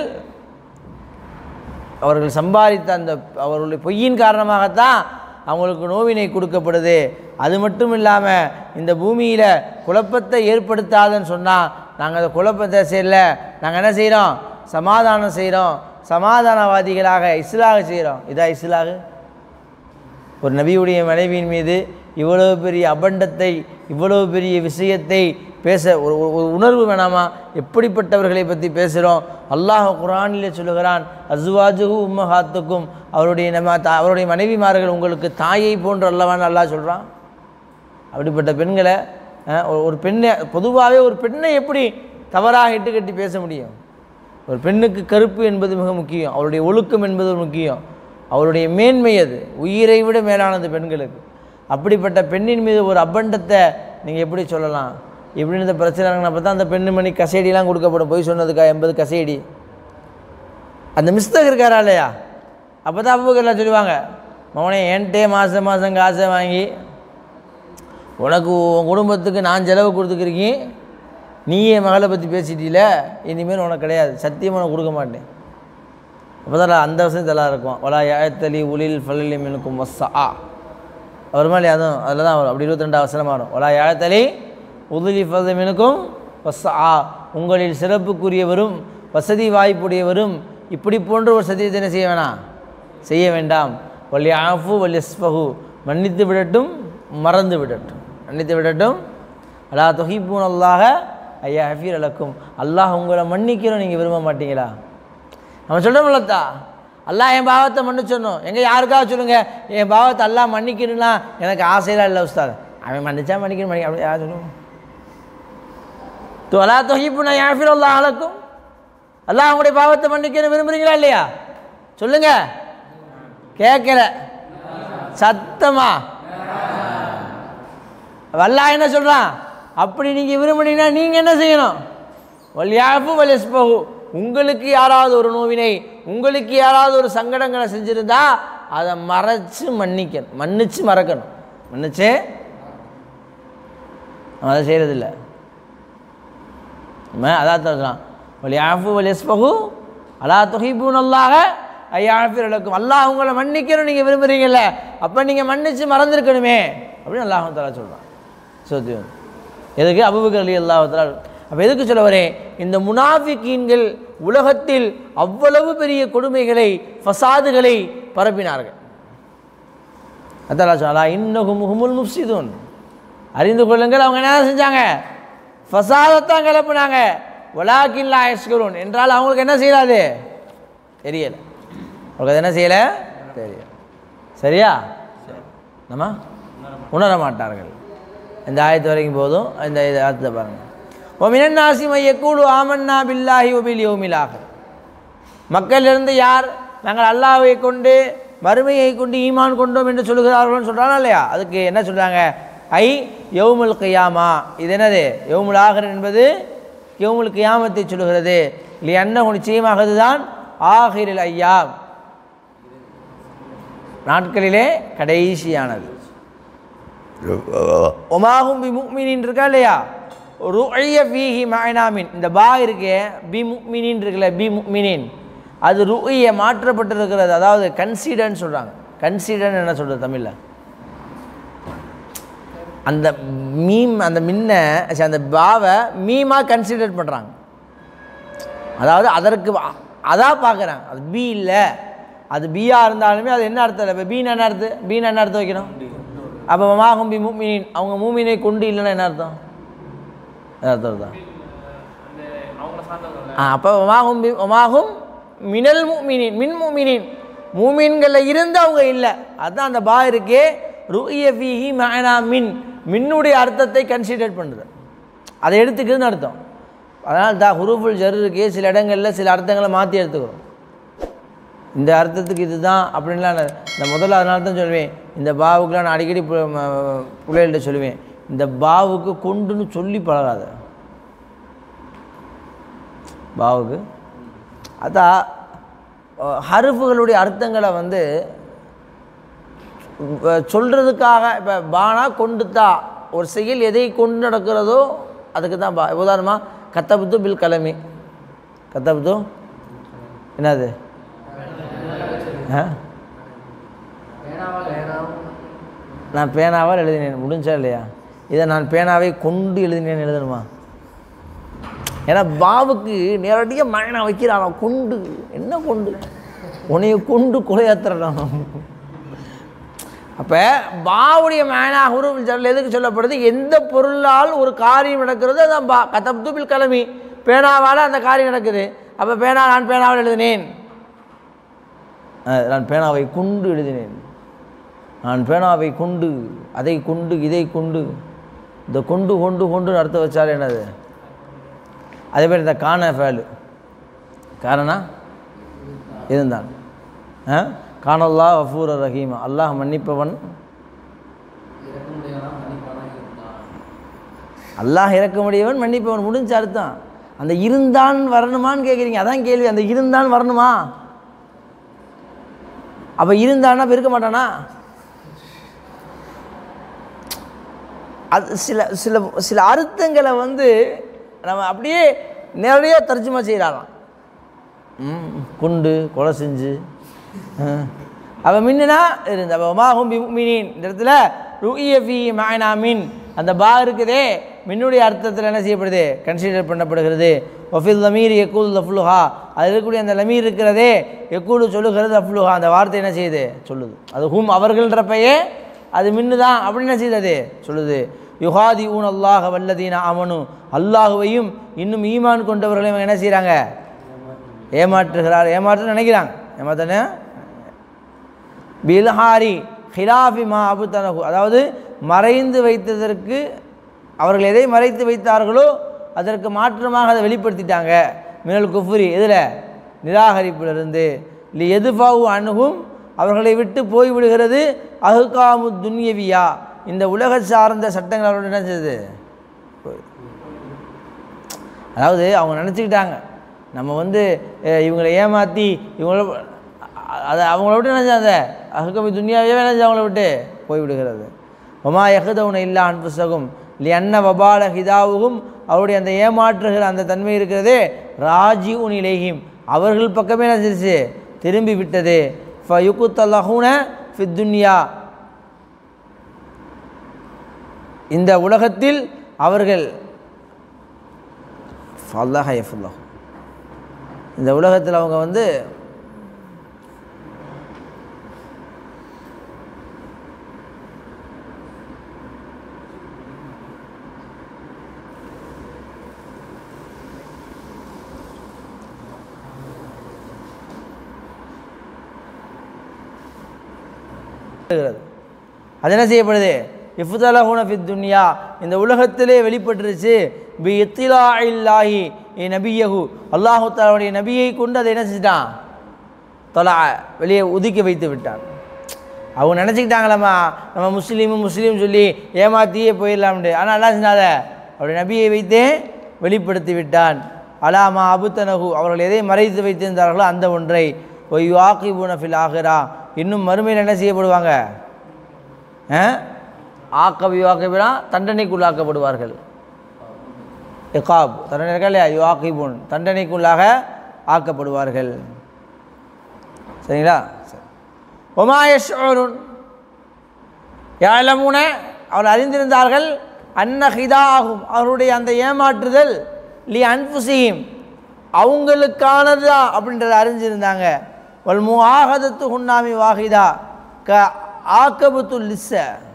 அவர்கள் சம்பாதித்த அந்த அவர்களுடைய பொய்யின் காரணமாகத்தான் அவங்களுக்கு நோவினை கொடுக்கப்படுது அது மட்டும் இல்லாமல் இந்த பூமியில் குழப்பத்தை ஏற்படுத்தாதுன்னு சொன்னால் நாங்கள் அந்த குழப்பத்தை செய்யல நாங்கள் என்ன செய்கிறோம் சமாதானம் செய்கிறோம் சமாதானவாதிகளாக இஸ்லாக செய்கிறோம் இதா இஸ்லாகு ஒரு நபியுடைய மனைவியின் மீது இவ்வளவு பெரிய அபண்டத்தை இவ்வளவு பெரிய விஷயத்தை பேச ஒரு ஒரு- ஒரு உணர்வு வேணாமா எப்படிப்பட்டவர்களை பற்றி பேசுகிறோம் அல்லாஹ் குரானிலே சொல்லுகிறான் அஸ்வாஜுகு உம்மஹாத்துக்கும் அவருடைய நம்ம தா- அவருடைய மனைவிமார்கள் உங்களுக்கு தாயை போன்று அல்லவான்னு அல்லாஹ் சொல்கிறான் அப்படிப்பட்ட பெண்களை அஹ், ஒரு- ஒரு பெண்ணை பொதுவாகவே ஒரு பெண்ணை எப்படி தவறாக இட்டு கட்டி பேச முடியும் ஒரு பெண்ணுக்கு கருப்பு என்பது மிக முக்கியம் அவருடைய ஒழுக்கம் என்பது முக்கியம் அவருடைய மேன்மை அது உயிரை விட மேலானது பெண்களுக்கு அப்படிப்பட்ட பெண்ணின் மீது ஒரு அபண்டத்தை நீங்கள் எப்படி சொல்லலாம் இப்படின்னு இந்த பிரச்சனை அப்போ தான் அந்த பெண்ணு மணி கசேடிலாம் கொடுக்கப்படும் பொய் சொன்னதுக்கா எண்பது கசேடி அந்த மிஸ்தக் இருக்காரா இல்லையா அப்போ தான் அவ்வளோ சொல்லுவாங்க மவனே என்கிட்டே மாதம் மாதம் காசை வாங்கி உனக்கு உன் குடும்பத்துக்கு நான் செலவு கொடுத்துக்கிறீங்க நீ என் மகளை பற்றி பேசிட்டீல இனிமேல் உனக்கு கிடையாது சத்தியமாக உனக்கு கொடுக்க மாட்டேன் அப்போ தான் அந்த வருஷம் இதெல்லாம் இருக்கும் வலா ஏத்தலி உலில் ஃபலலி மினுக்கும் வஸ்ஸா வருமா இல்லையா அதுவும் அதில் தான் வரும் அப்படி இருபத்தி ரெண்டாவது வசனமாக வரும் வலா ஏத்தலி உதுலி ஃபலி மினுக்கும் வஸ்ஸா உங்களில் சிறப்புக்குரியவரும் வசதி வாய்ப்புடையவரும் இப்படி போன்ற ஒரு சத்தியத்தை என்ன செய்ய வேணாம் செய்ய வேண்டாம் வல்லி ஆஃபு வல்லி ஸ்பகு மன்னித்து விடட்டும் மறந்து விடட்டும் மன்னித்து விடட்டும் அலா தொகிப்பூன் அல்லாஹ ஐயா ஹஃபீர் அலக்கும் அல்லாஹ் உங்களை மன்னிக்கிறோம் நீங்கள் விரும்ப மாட்டீங்களா நம்ம சொல்கிறோம்லத்தா அல்லாஹ் என் பாவத்தை மன்னிச்சிடணும் எங்கே யாருக்காக சொல்லுங்க என் பாவத்தை அல்லாஹ் மன்னிக்கணும்னா எனக்கு ஆசையெல்லாம் இல்லை உஸ்தாத் அவன் மன்னிச்சா மன்னிக்கணும் மன்னிக்க அப்படி யார் சொல்லுவோம் துவலா தொகிப்புனா யாஃபிர் அல்லாஹ் அலக்கும் அல்லாஹ் உங்களுடைய பாவத்தை மன்னிக்கணும் விரும்புறீங்களா இல்லையா சொல்லுங்க கேட்கல சத்தமா அல்லாஹ் என்ன சொல்றான் அப்படி நீங்க விரும்புனீங்கன்னா நீங்க என்ன செய்யணும் வல்யாஃபு வல்யஸ்பகு உங்களுக்கு யாராவது ஒரு நோவினை உங்களுக்கு யாராவது ஒரு சங்கடங்களை செஞ்சிருந்தா அதை மறைச்சு மன்னிக்கணும் மன்னிச்சு மறக்கணும் மன்னிச்சு அவன் அதை செய்கிறதில்ல அதான் சொல்கிறான் வலியாஃபு வலியஸ்பகு அலா தொகைப்பூன் அல்லாஹ ஐயாஃபிர் இழக்கும் அல்லாஹ் உங்களை மன்னிக்கணும் நீங்கள் விரும்புகிறீங்கல்ல அப்போ நீங்கள் மன்னிச்சு மறந்துருக்கணுமே அப்படின்னு அல்லாஹாலா சொல்கிறான் சோத்தி எதுக்கு அபுபக்கர் அலி அல்லாஹாலா அப்போ எதுக்கு சொல்ல வரேன் இந்த முனாஃபிக்கீன்கள் உலகத்தில் அவ்வளவு பெரிய கொடுமைகளை ஃபசாதுகளை பரப்பினார்கள் அத்தலா சொல்லா இன்னகும் ஹுமுல் முஃப்சிதூன் அறிந்து கொள்ளுங்கள் அவங்க என்ன செஞ்சாங்க ஃபசாதத்தான் கிளப்புனாங்க வலாக்கில்லா எஸ்குரூன் என்றால் அவங்களுக்கு என்ன செய்யலாது தெரியலை அவங்களுக்கு அது என்ன செய்யலை தெரியல சரியா நம்ம உணர மாட்டார்கள் இந்த ஆயத்து வரைக்கும் போதும் இந்த இது ஆயத்தை பாருங்கள் ஒமினன் நாசிம் ஐயக்கூடு ஆமன்னா பில்லாஹி ஒபில் யோமிலாக மக்களிலிருந்து யார் நாங்கள் அல்லாஹ்வை கொண்டு மறுமையை கொண்டு ஈமான் கொண்டோம் என்று சொல்லுகிறார்கள்னு சொல்கிறானா இல்லையா அதுக்கு என்ன சொல்கிறாங்க ஐ யவுமுல் கியாமா இது என்னது யவுமுல் ஆகர் என்பது யவுமுல் கியாமத்தை சொல்லுகிறது இல்லை என்ன நிச்சயமாக இதுதான் ஆகிரில் ஐயாம் நாட்களிலே கடைசியானது ஒமாகும் பி முக்மினின் இருக்கா இல்லையா ருஐய ஃபீஹி மயனாமின் இந்த பா இருக்கே பி முக்மினின் இருக்குல்ல பி முக்மினின் அது ருஐய மாற்றப்பட்டிருக்கிறது அதாவது கன்சிடர்னு சொல்கிறாங்க கன்சிடர்னு என்ன சொல்கிறது தமிழில் அந்த மீம் அந்த மின்ன ச்சே, அந்த பாவை மீமாக கன்சிடர் பண்ணுறாங்க அதாவது அதற்கு வ- அதான் பார்க்குறாங்க அது பி இல்லை அது பியாக இருந்தாலுமே அது என்ன அர்த்தம் இல்லை இப்போ பீன் என்ன அர்த்தம் பீன் என்ன அர்த்தம் வைக்கணும் அப்போ மாகும் பி மூமினின் அவங்க மூமினை கொண்டு இல்லைன்னா என்ன அர்த்தம் என்ன அர்த்தம் தான் ஆ அப்போ ஒமாகும் பி ஒமாகும் மினல் மூமினின் மின் மூமினின் மூமின்களில் இருந்து அவங்க இல்லை அதுதான் அந்த பா இருக்கே ருஇய ஃபீஹி மயனா மின் மின்னுடைய அர்த்தத்தை கன்சிடர் பண்ணுது அதை எடுத்துக்கிறதுன்னு அர்த்தம் அதனால் தான் ஹுருஃபுல் ஜர் இருக்கே சில இடங்களில் சில அர்த்தங்களை மாற்றி எடுத்துக்கிறோம் இந்த அர்த்தத்துக்கு இதுதான் அப்படின்லாம் நான் இந்த முதல்ல அதனால தான் சொல்லுவேன் இந்த பாவுக்குலாம் நான் அடிக்கடி பு- ம- பிள்ளைகள்கிட்ட சொல்லுவேன் இந்த பாவுக்கு கொண்டுன்னு சொல்லி பழகாத பாவுக்கு அதான் அஹ், ஹருஃபுகளுடைய அர்த்தங்களை வந்து அஹ், சொல்றதுக்காக இப்போ பானா கொண்டுத்தா ஒரு செயல் எதை கொண்டு நடக்கிறதோ அதுக்கு தான் பா உதாரணமாக கத்தபுத்து பில் கலமி கத்தபுத்து என்னது ஆ நான் பேனாவால் எழுதினேன் முடிஞ்சா இல்லையா இதை நான் பேனாவை கொண்டு எழுதினேன் எழுதணுமா ஏன்னா பாவுக்கு நேரடியாக மயனா வைக்கிறான் அவன் கொண்டு என்ன கொண்டு உன்னைய கொண்டு கொலையாத்துறான் அப்போ பாவுடைய மேனா ஹுருவில் ஜல் எதுக்கு சொல்லப்படுது எந்த பொருளால் ஒரு காரியம் நடக்கிறதோ அதான் பா கத்தப்துபில் கிளம்பி பேனாவால் அந்த காரியம் நடக்குது அப்போ பேனா நான் பேனாவில் எழுதினேன் அஹ், நான் பேனாவை கொண்டு எழுதினேன் நான் பேனாவை கொண்டு அதை கொண்டு இதை கொண்டு இந்த கொண்டு கொண்டு கொண்டு அர்த்தம் வச்சால் என்னது அதே மாதிரி இந்த காண ஃபேலு காரணம் இருந்தான் ஆ காணல்லா அஃபூர ரஹீமா அல்லாஹ் மன்னிப்பவன் அல்லாஹ் இறக்க முடியவன் மன்னிப்பவன் முடிஞ்ச அர்த்தம் அந்த இருந்தான் வரணுமான்னு கேட்குறீங்க அதான் கேள்வி அந்த இருந்தான் வரணுமா அப்போ இருந்தானா இப்ப இருக்க மாட்டானா அது சில சில சில அர்த்தங்களை வந்து நம்ம அப்படியே நேரடியாக தர்ஜுமா செய்கிறாராம் ம் குண்டு கொலை செஞ்சு அவன் மின்னுனா இருந்த அப்போ மாஹும் பி மீனின் இந்த இடத்துல ருஇய ஃபி மாயனா மின் அந்த பா இருக்குதே மின்னுடைய அர்த்தத்தில் என்ன செய்யப்படுது கன்சிடர் பண்ணப்படுகிறது ஒஃபில் லமீர் எக்கூல் லஃப்லுஹா அது இருக்கக்கூடிய அந்த லமீர் இருக்கிறதே எக்கூடு சொல்லுகிறது அஃப்லுஹா அந்த வார்த்தை என்ன செய்யுது சொல்லுது அது ஹூம் அவர்கள்ன்றப்பையே அது மின்னு தான் அப்படின்னு என்ன செய்தது சொல்லுது யுகாதி ஊன் அல்லாஹ் வல்லதீன அமனு அல்லாஹுவையும் இன்னும் ஈமான் கொண்டவர்களையும் இவங்க என்ன செய்கிறாங்க ஏமாற்றுகிறார் ஏமாற்று நினைக்கிறாங்க ஏமாத்தானே பில்ஹாரி ஹிலாஃபி மா அபுத்தனகு அதாவது மறைந்து வைத்ததற்கு அவர்கள் எதை மறைத்து வைத்தார்களோ அதற்கு மாற்றமாக அதை வெளிப்படுத்திட்டாங்க மினல் குஃபுரி இதில் நிராகரிப்பிலிருந்து இல்லை எதுஃபாவு அணுகும் அவர்களை விட்டு போய்விடுகிறது அஹுகாமு துன்யவியா இந்த உலக சார்ந்த சட்டங்கள் அவரோட என்ன செய்யுது அதாவது அவங்க நினச்சிக்கிட்டாங்க நம்ம வந்து அஹ், இவங்களை ஏமாற்றி இவங்கள அதை அவங்கள விட்டு என்ன செய்யாத அஹுகமி துன்யாவே என்ன செய்ய அவங்கள விட்டு போய்விடுகிறது ஒமா யகுதவுன இல்லா அன்புசகும் இல்லை அன்ன வபால ஹிதாவுகும் அவருடைய அந்த ஏமாற்றுகிற அந்த தன்மை இருக்கிறதே ராஜி உனிலேகிம் அவர்கள் பக்கமே என்ன செஞ்சிச்சு திரும்பி விட்டது ஃபயுகுத்தல்லஹூன ஃபித்துன்யா இந்த உலகத்தில் அவர்கள் ஃபல்லாஹ் ஹயஃபுல்லாஹ் இந்த உலகத்தில் அவங்க வந்து அது என்ன செய்யப்படுது இஃப்தலஹுன ஃபித் துன்யா இந்த உலகத்திலே வெளிப்பட்டுருச்சு பி இத்திலா இல்லாஹி ஏ நபியஹு அல்லாஹு தாலாவுடைய நபியை கொண்டு அதை என்ன செஞ்சிட்டான் தொலா வெளியே ஒதுக்கி வைத்து விட்டான் அவங்க நினச்சிக்கிட்டாங்களாம்மா நம்ம முஸ்லீமும் முஸ்லீம் சொல்லி ஏமாத்தியே போயிடலாம்னு ஆனால் என்ன செஞ்சாத அவருடைய நபியை வைத்தே வெளிப்படுத்தி விட்டான் அலாமா அபுத்தனகு அவர்கள் எதை மறைத்து வைத்திருந்தார்களோ அந்த ஒன்றை ஒய் வாக்கிபுன ஃபில் ஆகிறா இன்னும் மறுமையில் என்ன செய்யப்படுவாங்க ஆக்கபி வாக்கபினா தண்டனைக்குள்ளாக்கப்படுவார்கள் இகாப் தண்டனை இருக்கா இல்லையா யுவாக்கிபுன் தண்டனைக்குள்ளாக ஆக்கப்படுவார்கள் சரிங்களா சரி ஒமாயஷோருன் யாழமுன அவர் அறிந்திருந்தார்கள் அன்ன ஹிதாகும் அவருடைய அந்த ஏமாற்றுதல் லி அன்புசியும் அவங்களுக்கானதா அப்படின்றத அறிஞ்சிருந்தாங்க வல் மு ஆகதத்து ஹுன்னாமி வாஹிதா க ஆக்கபத்து லிஸ்ஸ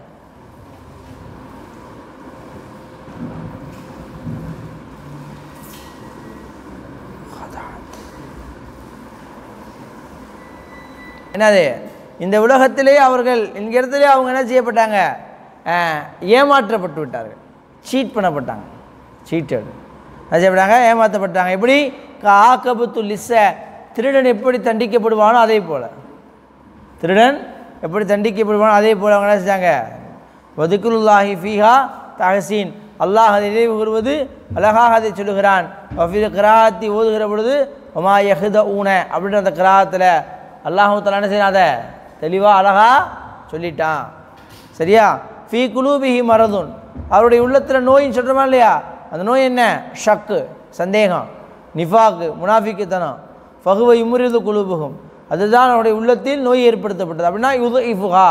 என்னது இந்த உலகத்திலே அவர்கள் இந்த இடத்துல அவங்க என்ன செய்யப்பட்டாங்க அஹ், ஏமாற்றப்பட்டு விட்டார்கள் சீட் பண்ணப்பட்டாங்க சீட்டட் என்ன செய்யப்பட்டாங்க ஏமாற்றப்பட்டாங்க எப்படி காக்கபுத்து லிஸ்ஸ திருடன் எப்படி தண்டிக்கப்படுவானோ அதே போல் திருடன் எப்படி தண்டிக்கப்படுவானோ அதே போல் அவங்க என்ன செஞ்சாங்க வதுக்குல்லாஹி ஃபீஹா தஹசீன் அல்லாஹ் அதை நினைவு கூறுவது அழகாக அதை சொல்லுகிறான் வஃபில் கிராத்தி ஓதுகிற பொழுது ஒமா யஹுத ஊன அப்படின்ற அந்த கிராத்தில் அல்லாஹு தலா என்ன செய்யறாத தெளிவாக அழகா சொல்லிட்டான் சரியா ஃபீ குலூபிஹி மரதுன் அவருடைய உள்ளத்தில் நோயின்னு சொல்கிறோமா இல்லையா அந்த நோய் என்ன ஷக்கு சந்தேகம் நிஃபாக்கு முனாஃபிக்குத்தனம் ஃபகுவ இமுரிது குலூபுகும் அதுதான் அவருடைய உள்ளத்தில் நோய் ஏற்படுத்தப்பட்டது அப்படின்னா யுது இஃபுகா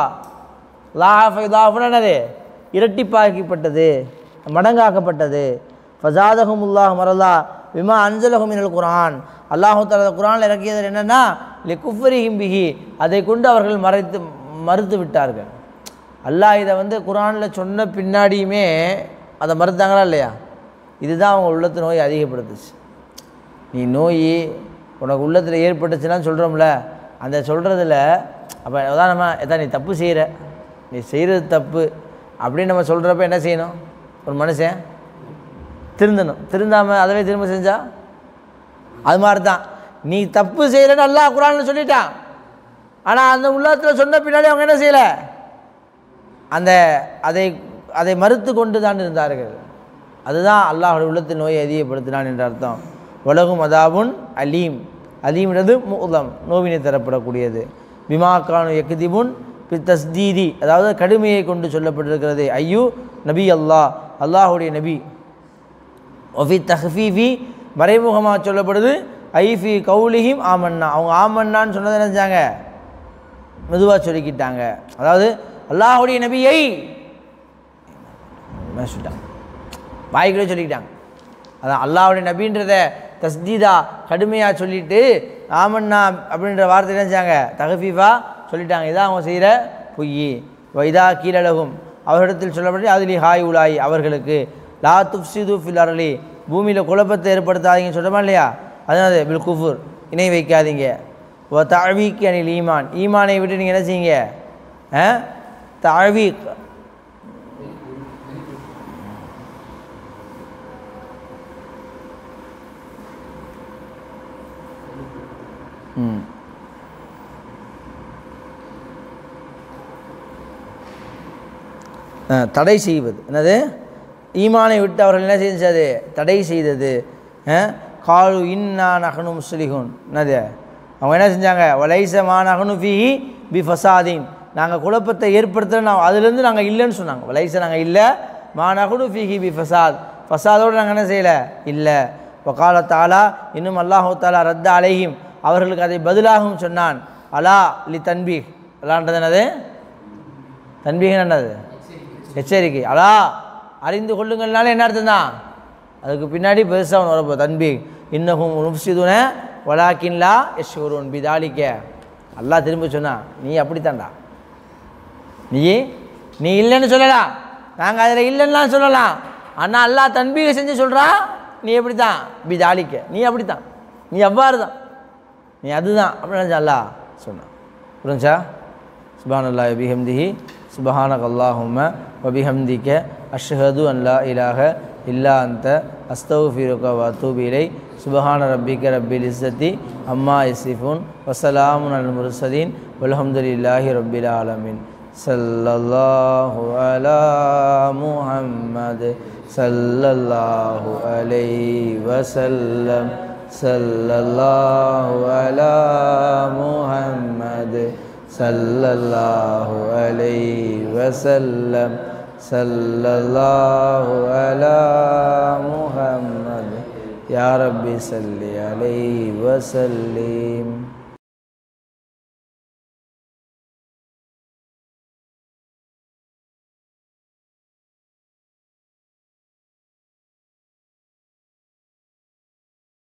லாஃபுனது இரட்டிப்பாக்கப்பட்டது மடங்காக்கப்பட்டது ஃபசாதகுமுல்லாஹ் மரலா விமா அன்சலகும் மினல் குரான் அல்லாஹு தலா குரானில் இறக்கியது என்னென்னா லி குஃபரிஹிம் பிஹி அதை கொண்டு அவர்கள் மறைத்து மறுத்து விட்டார்கள் அல்லாஹ் இதை வந்து குரானில் சொன்ன பின்னாடியுமே அதை மறுத்தாங்களா இல்லையா இதுதான் அவங்க உள்ளத்து நோய் அதிகப்படுத்துச்சு நீ நோய் உனக்கு உள்ளத்தில் ஏற்பட்டுச்சுன்னா சொல்கிறோம்ல அந்த சொல்கிறதுல அப்போ அதான் நம்ம எதான் நீ தப்பு செய்கிற நீ செய்கிறது தப்பு அப்படின்னு நம்ம சொல்கிறப்ப என்ன செய்யணும் ஒரு மனுஷன் திருந்தணும் திருந்தாமல் அதவே திரும்ப செஞ்சா அது மாதிரி தான் நீ தப்பு செய்கிறன்னு அல்லாஹ் குரான்னு சொல்லிட்டான் ஆனால் அந்த உள்ளத்தில் சொன்ன பின்னாடி அவங்க என்ன செய்யலை அந்த அதை அதை மறுத்து கொண்டு தான் இருந்தார்கள் அதுதான் அல்லாஹுடைய உள்ளத்தின் நோயை அதிகப்படுத்தினான் என்ற அர்த்தம் உலகும் அதாவுன் அலீம் அலீம்ன்றது மூலம் நோவினை தரப்படக்கூடியது பிமாக்கானு எக்திபுன் பி தஸ்தீதி அதாவது கடுமையை கொண்டு சொல்லப்பட்டிருக்கிறது ஐயு நபி அல்லாஹ் அல்லாஹுடைய நபி ஒஃபி தஹ்ஃபீஃபி மறைமுகமாக சொல்லப்படுது ஐஃபி கவுலிஹிம் ஆமன்னா அவங்க ஆமன்னான்னு சொன்னதை என்ன செஞ்சாங்க மெதுவாக சொல்லிக்கிட்டாங்க அதாவது அல்லாஹுடைய நபியை சொல்லிட்டாங்க வாய்க்குள்ளே சொல்லிக்கிட்டாங்க அதான் அல்லாஹுடைய நபின்றத தஸ்தீதா கடுமையாக சொல்லிட்டு ஆமன்னா அப்படின்ற வார்த்தை என்ன செஞ்சாங்க தகஃபீஃபா சொல்லிட்டாங்க இதான் அவங்க செய்கிற பொய் வைதா கீழழகும் அவர்களிடத்தில் சொல்லப்பட்டு அதிலி ஹாய் உலாய் அவர்களுக்கு லா துப்சிது ஃபில் அரளி பூமியில் குழப்பத்தை ஏற்படுத்தாதீங்கன்னு சொல்கிறோமா இல்லையா அதனால பில் குஃபுர் இணை வைக்காதீங்க ஓ தாழ்விக்கு அணில் ஈமான் ஈமானை விட்டு நீங்கள் என்ன செய்யுங்க ஆ தாழ்வீக் ம் ஆ, தடை செய்வது என்னது ஈமானை விட்டு அவர்கள் என்ன செஞ்சது தடை செய்தது ஆ, காலு இன்னா நகனு முஸ்லிஹுன் என்னது அவங்க என்ன செஞ்சாங்க வலைசமா நகனு ஃபிஹி பி ஃபசாதீன் நாங்கள் குழப்பத்தை ஏற்படுத்த நான் அதுலேருந்து நாங்கள் இல்லைன்னு சொன்னாங்க வலைச நாங்கள் இல்லை மா நகனு ஃபிஹி பி ஃபசாத் ஃபசாதோடு நாங்கள் என்ன செய்யலை இல்லை வகால தாலா இன்னும் அல்லாஹு தாலா ரத்த அலைஹிம் அவர்களுக்கு அதை பதிலாகவும் சொன்னான் அலா லி தன்பீக் அலான்றது என்னது தன்பீகன் என்னது எச்சரிக்கை அலா அறிந்து கொள்ளுங்கள்னால என்ன அர்த்தம் தான் அதுக்கு பின்னாடி பெருசாக ஒன்று வரப்போ தன்பி இன்னகும் முஃப்சிதுன வலாக்கின்லா யஷ்வரூன் பிதாலிக்க அல்லாஹ் திரும்ப சொன்னா நீ அப்படித்தான்டா நீ நீ இல்லைன்னு சொல்லலாம் நாங்கள் அதில் இல்லைன்னா சொல்லலாம் ஆனால் அல்லாஹ் தன்பீக செஞ்சு சொல்கிறா நீ எப்படி தான் பி ஜாலிக்க நீ அப்படி தான் நீ அவ்வாறு தான் நீ அதுதான் அப்படின்னு நினச்சா அல்லாஹ் சொன்னான் புரிஞ்சா சுபான் அல்லா பிஹம்திஹி சுபஹானக் அல்லாஹும்ம வபிஹம்திக்க அஷ்ஹது அன் லா இலாஹ இல்லா அந்த அஸ்தௌஃபிருக்க வத்தூபிலை சுபஹான ரப்பிக்க ரப்பில் இஸ்ஸத்தி அம்மா இசிஃபுன் வசலாமுன் அல் முர்சதீன் வல்ஹம்துலில்லாஹி ரப்பில் ஆலமீன் சல்லல்லாஹு அலா முஹம்மது சல்லல்லாஹு அலைஹி வஸல்லம் சல்லல்லாஹு அலா முஹம்மது சல்லல்லாஹு அலைஹி வஸல்லம் சல்லல்லாஹு அலா முஹம்மது யா ரப்பி சல்லி அலைஹி வஸல்லிம்